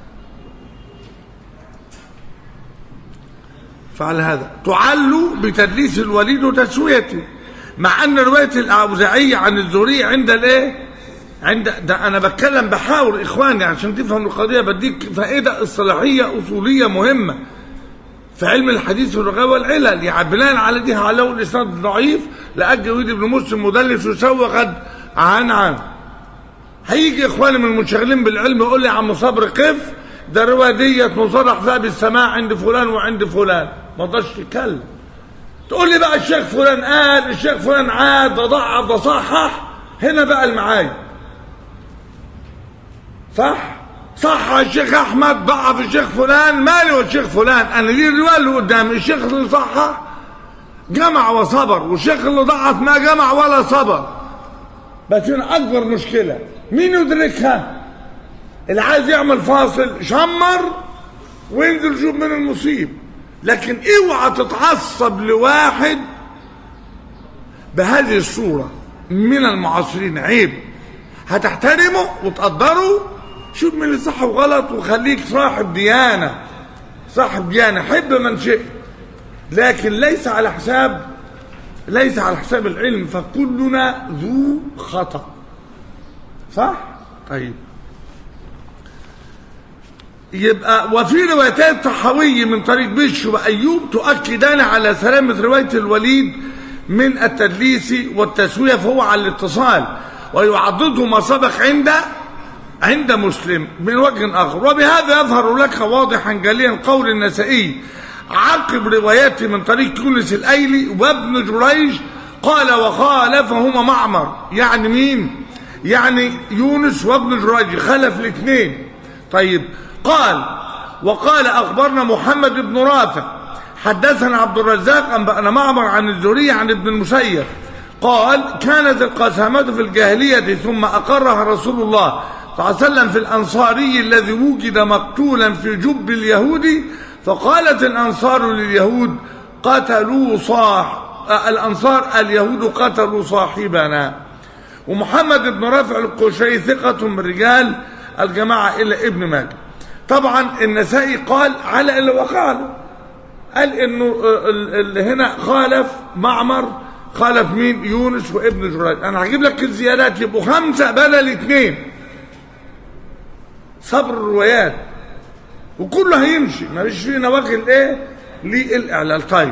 فعلى هذا تعل بتدليس الوليد وتسويته مع ان روايه الاوزاعي عن الزهري عند الايه عند ده انا بتكلم بحاول اخواني عشان تفهم القضيه بديك فائده اصطلاحيه اصوليه مهمه في علم الحديث والرغاء والعلل يعني بناء على دي هعلو الاسناد ضعيف لاجل وليد بن مسلم مدلس وسوى قد عن عن هيجي اخواني من المنشغلين بالعلم يقول لي يا عم صبر قف ده الروايه ديت مصرح فيها بالسماع عند فلان وعند فلان ما رضاش يتكلم تقول لي بقى الشيخ فلان قال الشيخ فلان عاد ده ضعف ده صحح هنا بقى المعايب صح صح الشيخ احمد ضعف الشيخ فلان مالي والشيخ فلان انا دي الروايه اللي قدامي الشيخ اللي صحح جمع وصبر والشيخ اللي ضعف ما جمع ولا صبر بس هنا اكبر مشكله مين يدركها اللي عايز يعمل فاصل شمر وينزل شوف من المصيب لكن اوعى تتعصب لواحد بهذه الصوره من المعاصرين عيب هتحترمه وتقدره شوف من اللي صح وغلط وخليك صاحب ديانه صاحب ديانه حب من شئت لكن ليس على حساب ليس على حساب العلم فكلنا ذو خطأ صح؟ طيب يبقى وفي روايتين طحاوي من طريق بش وأيوب تؤكدان على سلامة رواية الوليد من التدليس والتسوية فهو على الاتصال ويعضده ما سبق عند عند مسلم من وجه آخر وبهذا يظهر لك واضحا جليا قول النسائي عقب روايته من طريق يونس الايلي وابن جريج قال وخالفهما معمر يعني مين يعني يونس وابن جريج خلف الاثنين طيب قال وقال اخبرنا محمد بن رافع حدثنا عبد الرزاق انبانا معمر عن الزهري عن ابن المسيب قال كانت القسامة في الجاهلية ثم أقرها رسول الله صلى الله عليه وسلم في الأنصاري الذي وجد مقتولا في جب اليهود فقالت الأنصار لليهود قتلوا صاح الأنصار اليهود قتلوا صاحبنا ومحمد بن رافع القشيري ثقة من رجال الجماعة إلى ابن ماجه طبعا النسائي قال على اللي وقع له قال انه اللي هنا خالف معمر خالف مين يونس وابن جريج انا هجيب لك الزيادات يبقوا خمسه بدل اثنين صبر الروايات وكله هيمشي ما فيش فينا واخد ايه للاعلال طيب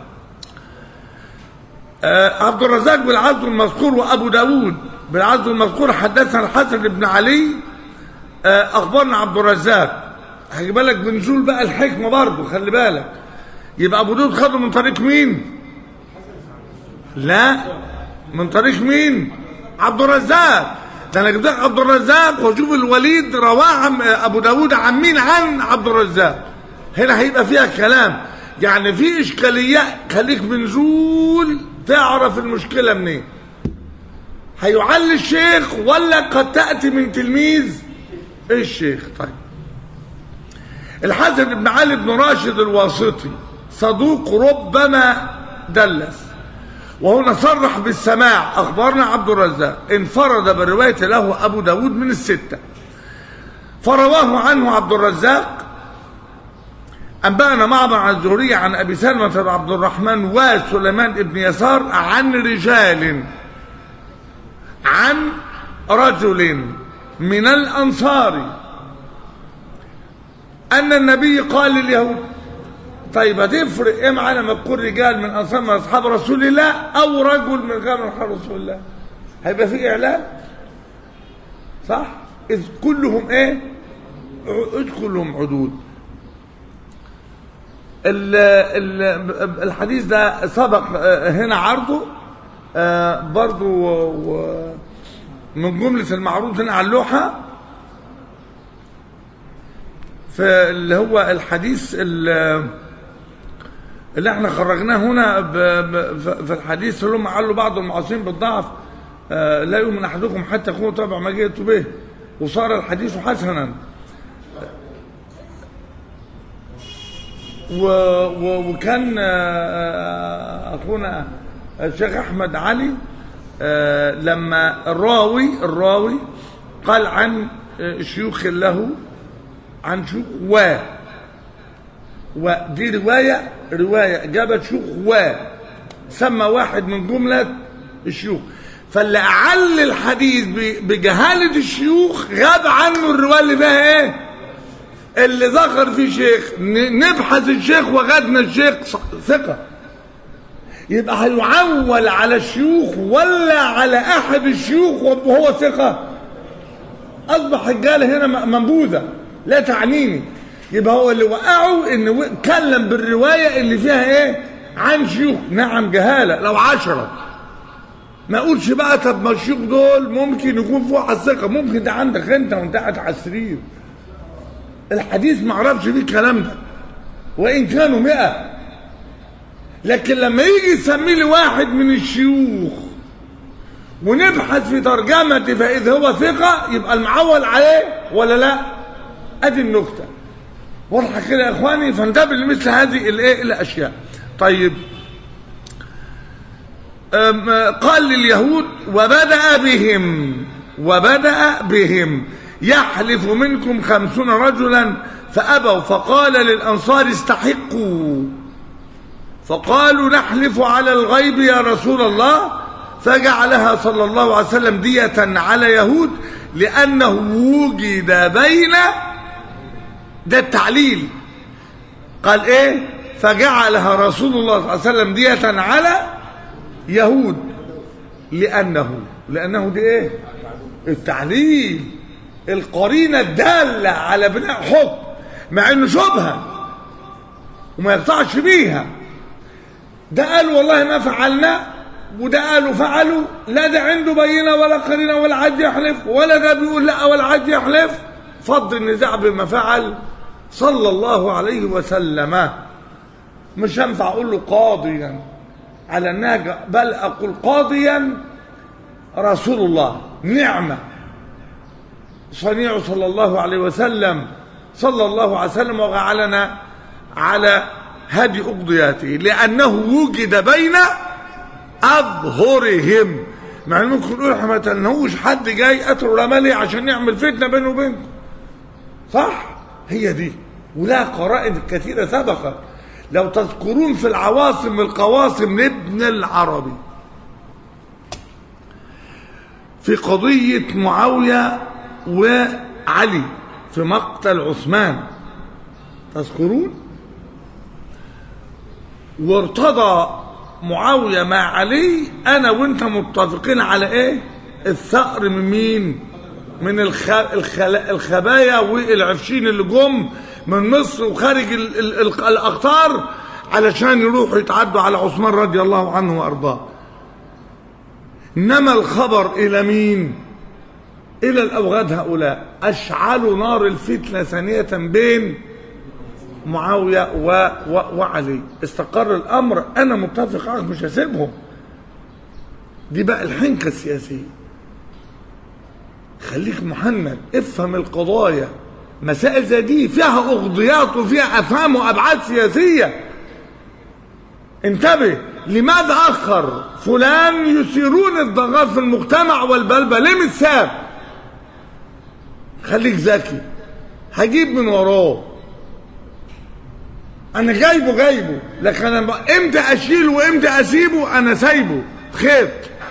آه عبد الرزاق بالعزل المذكور وابو داود بالعزل المذكور حدثنا الحسن بن علي آه اخبرنا عبد الرزاق هجيب لك بنزول بقى الحكمه برضه خلي بالك يبقى ابو داود خده من طريق مين لا من طريق مين عبد الرزاق ده انا جبت لك عبد الرزاق وشوف الوليد رواه عن ابو داود عن مين عن عبد الرزاق هنا هيبقى فيها كلام يعني في اشكاليه خليك بنزول تعرف المشكله منين هيعلي الشيخ ولا قد تاتي من تلميذ الشيخ طيب الحسن بن علي بن راشد الواسطي صدوق ربما دلس وهنا صرح بالسماع أخبرنا عبد الرزاق انفرد بالرواية له أبو داود من الستة فرواه عنه عبد الرزاق أنبأنا معمر عن الزهري عن أبي سلمة بن عبد الرحمن وسليمان بن يسار عن رجال عن رجل من الأنصار أن النبي قال لليهود طيب هتفرق ايه معانا لما تكون رجال من انصار من اصحاب رسول الله او رجل من غير من اصحاب رسول الله هيبقى في اعلان صح إذ كلهم ايه ع- إذ كلهم عدود ال- ال- الحديث ده سبق آه، هنا عرضه آه، برضو و- و- من جملة المعروض هنا على اللوحة فاللي هو الحديث ال- اللي احنا خرجناه هنا ب- ب- ف- في الحديث اللي هم قالوا بعض المعاصرين بالضعف آه، لا يؤمن احدكم حتى يكون تبع ما جئت به وصار الحديث حسنا و و وكان آه، اخونا الشيخ احمد علي آه، لما الراوي الراوي قال عن آه، شيوخ له عن شيوخ و ودي روايه روايه جابت شيوخ و سمى واحد من جمله الشيوخ فاللي اعل الحديث ب- بجهاله الشيوخ غاب عنه الروايه اللي فيها ايه اللي ذكر فيه شيخ ن- نبحث الشيخ وغدنا الشيخ ص- ثقة يبقى هيعول على الشيوخ ولا على أحد الشيوخ وهو ثقة أصبح الجالة هنا م- منبوذة لا تعنيني يبقى هو اللي وقعه إن و- اتكلم بالرواية اللي فيها إيه عن شيوخ نعم جهالة لو عشرة ما اقولش بقى طب ما الشيوخ دول ممكن يكون فوق على الثقة ممكن ده عندك انت وانت قاعد على السرير الحديث ما اعرفش فيه الكلام ده وان كانوا مئة لكن لما يجي يسمي لي واحد من الشيوخ ونبحث في ترجمته فاذا هو ثقة يبقى المعول عليه ولا لا ادي النكتة واضحة كده يا اخواني فانتبه لمثل هذه الايه الاشياء طيب أم، قال لليهود وبدأ بهم وبدأ بهم يحلف منكم خمسون رجلا فأبوا فقال للأنصار استحقوا فقالوا نحلف على الغيب يا رسول الله فجعلها صلى الله عليه وسلم دية على يهود لأنه وجد بين ده التعليل قال ايه فجعلها رسول الله صلى الله عليه وسلم دية على يهود لأنه لأنه دي ايه التعليل القرينة الدالة على بناء حكم مع انه شبهة وما يقطعش بيها ده قال والله ما فعلنا وده قالوا فعلوا لا ده عنده بينة ولا قرينة ولا عد يحلف ولا ده بيقول لا ولا عد يحلف فض النزاع بما فعل صلى الله عليه وسلم مش هينفع اقول له قاضيا على النهج بل اقول قاضيا رسول الله نعمه صنيع صلى الله عليه وسلم صلى الله عليه وسلم وجعلنا على هدي أقضياته لأنه وجد بين أظهرهم مع أن ممكن نقول احنا ما تنهوش حد جاي قتل رمالي عشان يعمل فتنة بينه وبينكم صح هي دي ولا قرائن كثيرة سبقت لو تذكرون في العواصم القواصم لابن العربي في قضية معاوية وعلي في مقتل عثمان تذكرون وارتضى معاوية مع علي انا وانت متفقين على ايه الثأر من مين من الخ... الخل... الخبايا والعفشين اللي جم من مصر وخارج ال... ال... ال... الاقطار علشان يروحوا يتعدوا على عثمان رضي الله عنه وارضاه انما الخبر الى مين الى الاوغاد هؤلاء اشعلوا نار الفتنه ثانيه بين معاويه و... و... وعلي استقر الامر انا متفق معاك مش هسيبهم دي بقى الحنكه السياسيه خليك محنك افهم القضايا مسائل زي دي فيها اغضيات وفيها افهام وابعاد سياسيه انتبه لماذا اخر فلان يثيرون الضغط في المجتمع والبلبل ليه متساب خليك ذكي هجيب من وراه انا جايبه جايبه لكن انا امتى اشيله وامتى اسيبه انا سايبه خيط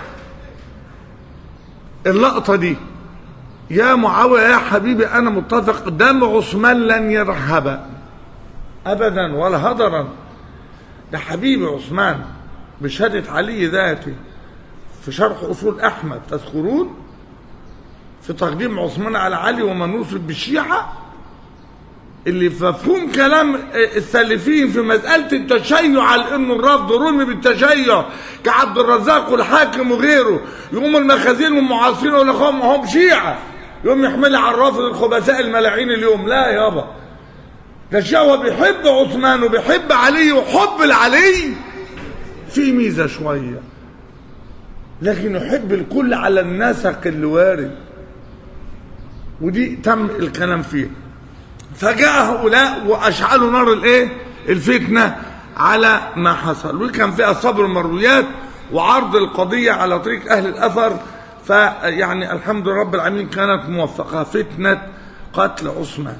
اللقطه دي يا معاويه يا حبيبي انا متفق دم عثمان لن يرهب ابدا ولا هدرا ده حبيبي عثمان بشهاده علي ذاتي في شرح اصول احمد تذكرون في تقديم عثمان على علي ومن نصب بالشيعة اللي في مفهوم كلام السلفيين في مسألة التشيع على انه الرفض رمي بالتشيع كعبد الرزاق والحاكم وغيره يقوم المخازين والمعاصرين يقول لك هم هم شيعة يقوم يحملها على الرافض الخبثاء الملاعين اليوم لا يابا ده الشيعة هو بيحب عثمان وبيحب علي وحب العلي في ميزة شوية لكن يحب الكل على النسق اللي وارد ودي تم الكلام فيها فجاء هؤلاء واشعلوا نار الايه الفتنه على ما حصل وكان فيها صبر المرويات وعرض القضيه على طريق اهل الاثر فيعني الحمد لله رب العالمين كانت موفقه فتنه قتل عثمان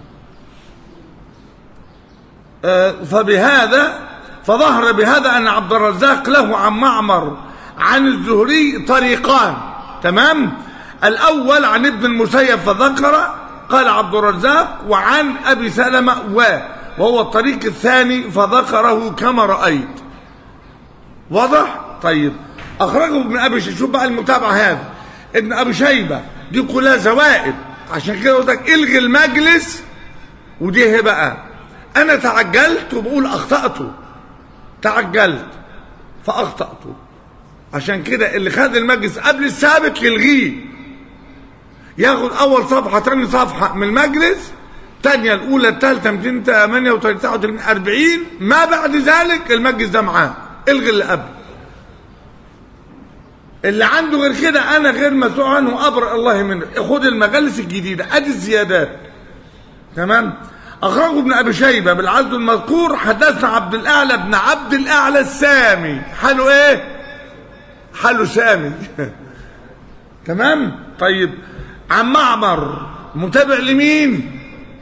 آه، فبهذا فظهر بهذا ان عبد الرزاق له عن معمر عن الزهري طريقان تمام الاول عن ابن المسيب فذكر قال عبد الرزاق وعن ابي سلمه و وهو الطريق الثاني فذكره كما رايت واضح طيب اخرجه ابن ابي شيبه شوف بقى المتابعه هذا ابن ابي شيبه دي كلها زوائد عشان كده قلت لك الغي المجلس ودي ايه بقى انا تعجلت وبقول اخطات تعجلت فاخطات عشان كده اللي خد المجلس قبل السابق يلغيه ياخد اول صفحه تاني صفحه من المجلس الثانيه الاولى الثالثه 238 40 ما بعد ذلك المجلس ده معاه الغي اللي قبل اللي عنده غير كده انا غير مسؤول عنه ابرأ الله منه خد المجالس الجديده ادي الزيادات تمام اخرجه ابن ابي شيبه بالعدد المذكور حدثنا عبد الاعلى بن عبد الاعلى السامي حاله ايه حاله سامي تمام طيب عن معمر متابع لمين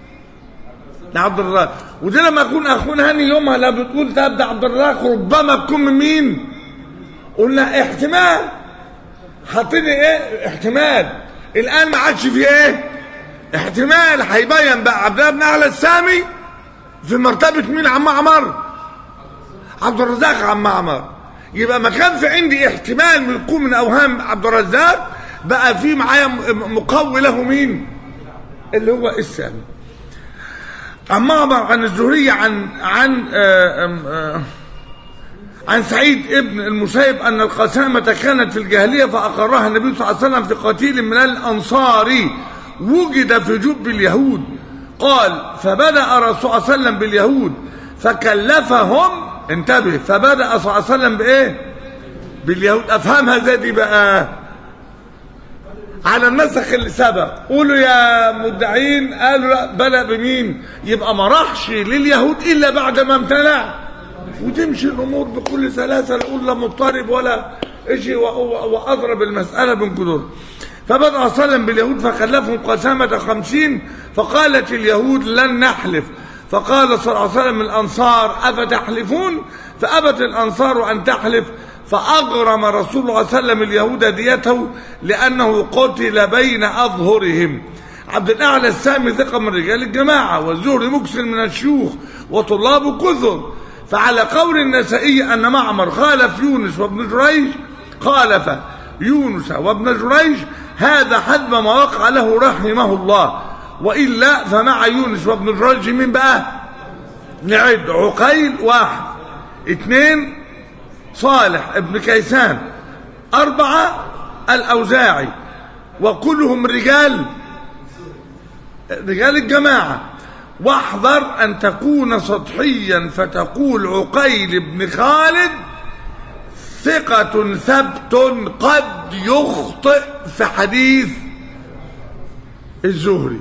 لعبد الرزاق ودي لما اكون اخونا هاني يومها لا بتقول تبدا عبد الرزاق ربما تكون من مين قلنا احتمال حاطين ايه احتمال الان ما عادش في ايه احتمال هيبين بقى عبد الله بن اعلى السامي في مرتبه مين عم معمر عبد الرزاق عم معمر يبقى ما كان في عندي احتمال من يكون من اوهام عبد الرزاق بقى في معايا مقوي له مين اللي هو السامي عن معمر عن الزهري عن عن آآ آآ عن سعيد ابن المسيب أن القسامة كانت في الجاهلية فأقرها النبي صلى الله عليه وسلم في قتيل من الأنصار وجد في جب اليهود قال فبدأ الرسول صلى الله عليه وسلم باليهود فكلفهم انتبه فبدأ صلى الله عليه وسلم بإيه باليهود أفهمها ازاي دي بقى على النسخ اللي سبق قولوا يا مدعين قالوا لا بدأ بمين يبقى ما راحش لليهود إلا بعد ما امتنع وتمشي الامور بكل سلاسه لا اقول لا مضطرب ولا شيء واضرب المساله من جذور فبدا صلى باليهود فخلفهم قسامه خمسين فقالت اليهود لن نحلف فقال صلى الله عليه وسلم الانصار افتحلفون فابت الانصار ان تحلف فاغرم رسول الله صلى الله عليه وسلم اليهود ديته لانه قتل بين اظهرهم عبد الاعلى السامي ثقه من رجال الجماعه والزهري مكسر من الشيوخ وطلاب كثر فعلى قول النسائي أن معمر خالف يونس وابن جريج خالف يونس وابن جريج هذا حسب ما وقع له رحمه الله وإلا فمع يونس وابن جريج من بقى نعد عقيل واحد اثنين صالح ابن كيسان أربعة الأوزاعي وكلهم رجال رجال الجماعة واحذر أن تكون سطحيا فتقول عقيل بن خالد ثقة ثبت قد يخطئ في حديث الزهري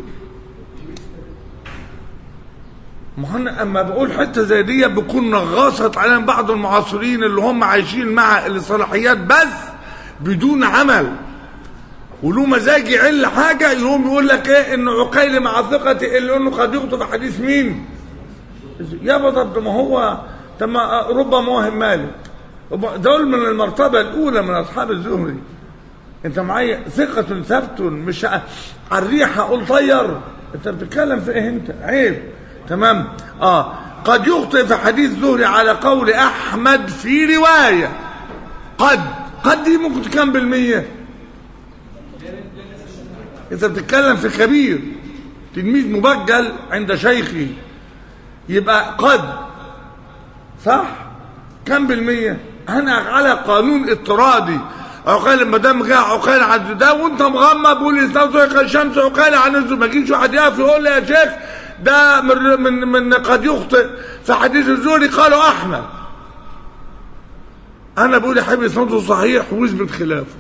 ما انا اما بقول حته زي دي بكون نغصت عليهم بعض المعاصرين اللي هم عايشين مع الصلاحيات بس بدون عمل وله مزاج يعل حاجه يقوم يقول لك ايه ان عقيل مع ثقته اللي انه قد يخطئ في حديث مين؟ يابا طب ما هو طب ما ربما وهم مالك دول من المرتبه الاولى من اصحاب الزهري انت معايا ثقة ثبت مش على الريحة قول طير انت بتتكلم في ايه انت عيب تمام اه قد يخطئ في حديث زهري على قول احمد في رواية قد قد دي ممكن كام بالمية انت بتتكلم في كبير تلميذ مبجل عند شيخه يبقى قد صح كم بالمية انا على قانون اضطرادي عقال ما دام جه عقال عن ده وانت مغمض بقول الاسلام زي الشمس عقال عن الزو ما يجيش واحد يقف يقول لي يا شيخ ده من من من قد يخطئ في حديث الزهري قالوا احمد انا بقول يا حبيبي سنده صحيح واثبت خلافه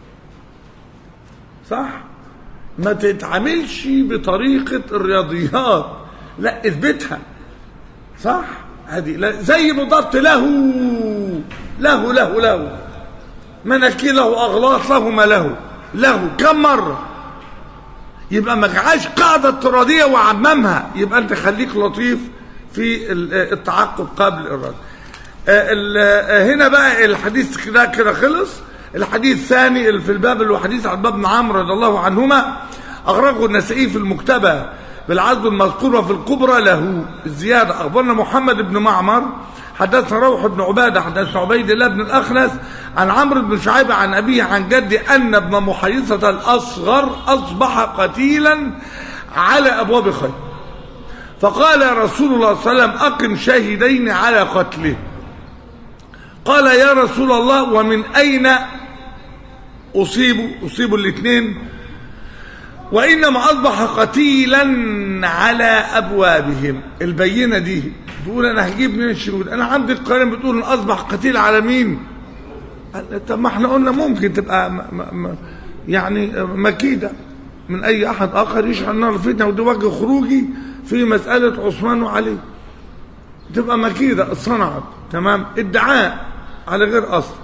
صح ما تتعاملش بطريقه الرياضيات لا اثبتها صح هذه لا زي بالضبط له له له له مناكير له اغلاط له ما له له كم مره يبقى ما جعلش قاعده اضطراديه وعممها يبقى انت خليك لطيف في التعقب قبل الرد هنا بقى الحديث كده كده خلص الحديث الثاني اللي في الباب اللي هو حديث عن باب بن عمرو رضي الله عنهما اخرجه النسائي في المكتبه بالعزو المذكور وفي الكبرى له الزياده اخبرنا محمد بن معمر حدثنا روح بن عباده حدثنا عبيد الله بن الاخنس عن عمرو بن شعيب عن ابيه عن جده ان ابن محيصه الاصغر اصبح قتيلا على ابواب خير فقال رسول الله صلى الله عليه وسلم اقم شاهدين على قتله قال يا رسول الله ومن اين اصيبوا اصيبوا الاثنين وانما اصبح قتيلا على ابوابهم البينه دي بيقول انا هجيب من الشهود انا عندي القرآن بتقول ان اصبح قتيل على مين طب ما احنا قلنا ممكن تبقى م م يعني مكيده من اي احد اخر يشعل نار الفتنه ودي وجه خروجي في مساله عثمان وعلي تبقى مكيده صنعت تمام ادعاء على غير اصل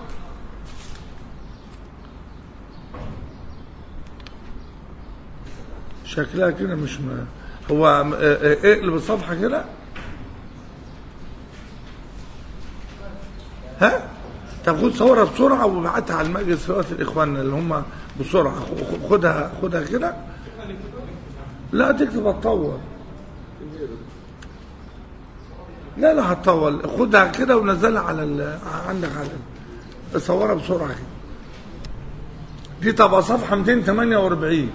شكلها كده مش ما هو اقلب الصفحه كده ها طب خد صورها بسرعه وابعتها على المجلس دلوقتي الاخوان اللي هم بسرعه خدها خدها كده لا تكتب هتطول لا لا هتطول خدها كده ونزلها على ال... عندك على ال... صورها بسرعه كده دي تبقى صفحه 248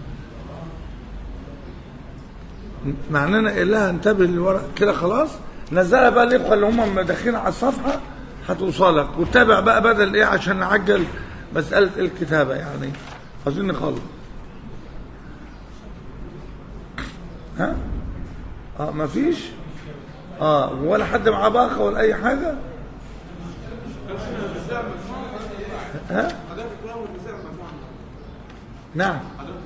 معنانا قال لها انتبه للورق كده خلاص نزلها بقى الاخوه اللي هم داخلين على الصفحه هتوصلك وتابع بقى بدل ايه عشان نعجل مساله الكتابه يعني عايزين نخلص ها اه مفيش اه ولا حد معاه باقه ولا اي حاجه ها نعم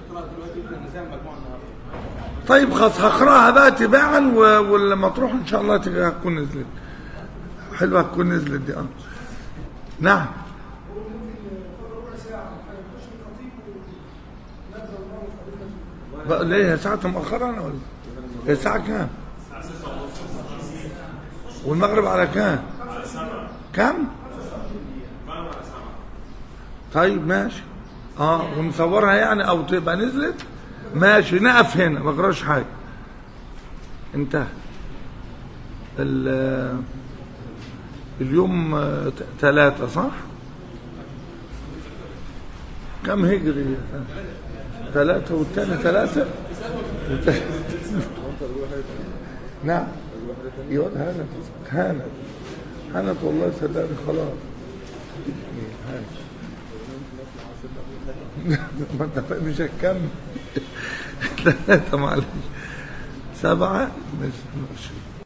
طيب خلاص هقراها بقى تباعا ولما تروح ان شاء الله هتكون نزلت حلوه هتكون نزلت دي اه نعم بقى ليه هي ساعة مؤخرة أنا ولا هي الساعة كام؟ والمغرب على كام؟ كام؟ طيب ماشي اه ونصورها يعني او تبقى نزلت ماشي نقف هنا ما اقراش حاجه انتهى اليوم ثلاثة صح كم هجري ثلاثة والثاني ثلاثة نعم يقول هانت هانت هانت والله صدقني خلاص ما انت مش هتكمل ثلاثة معلش سبعة مش مش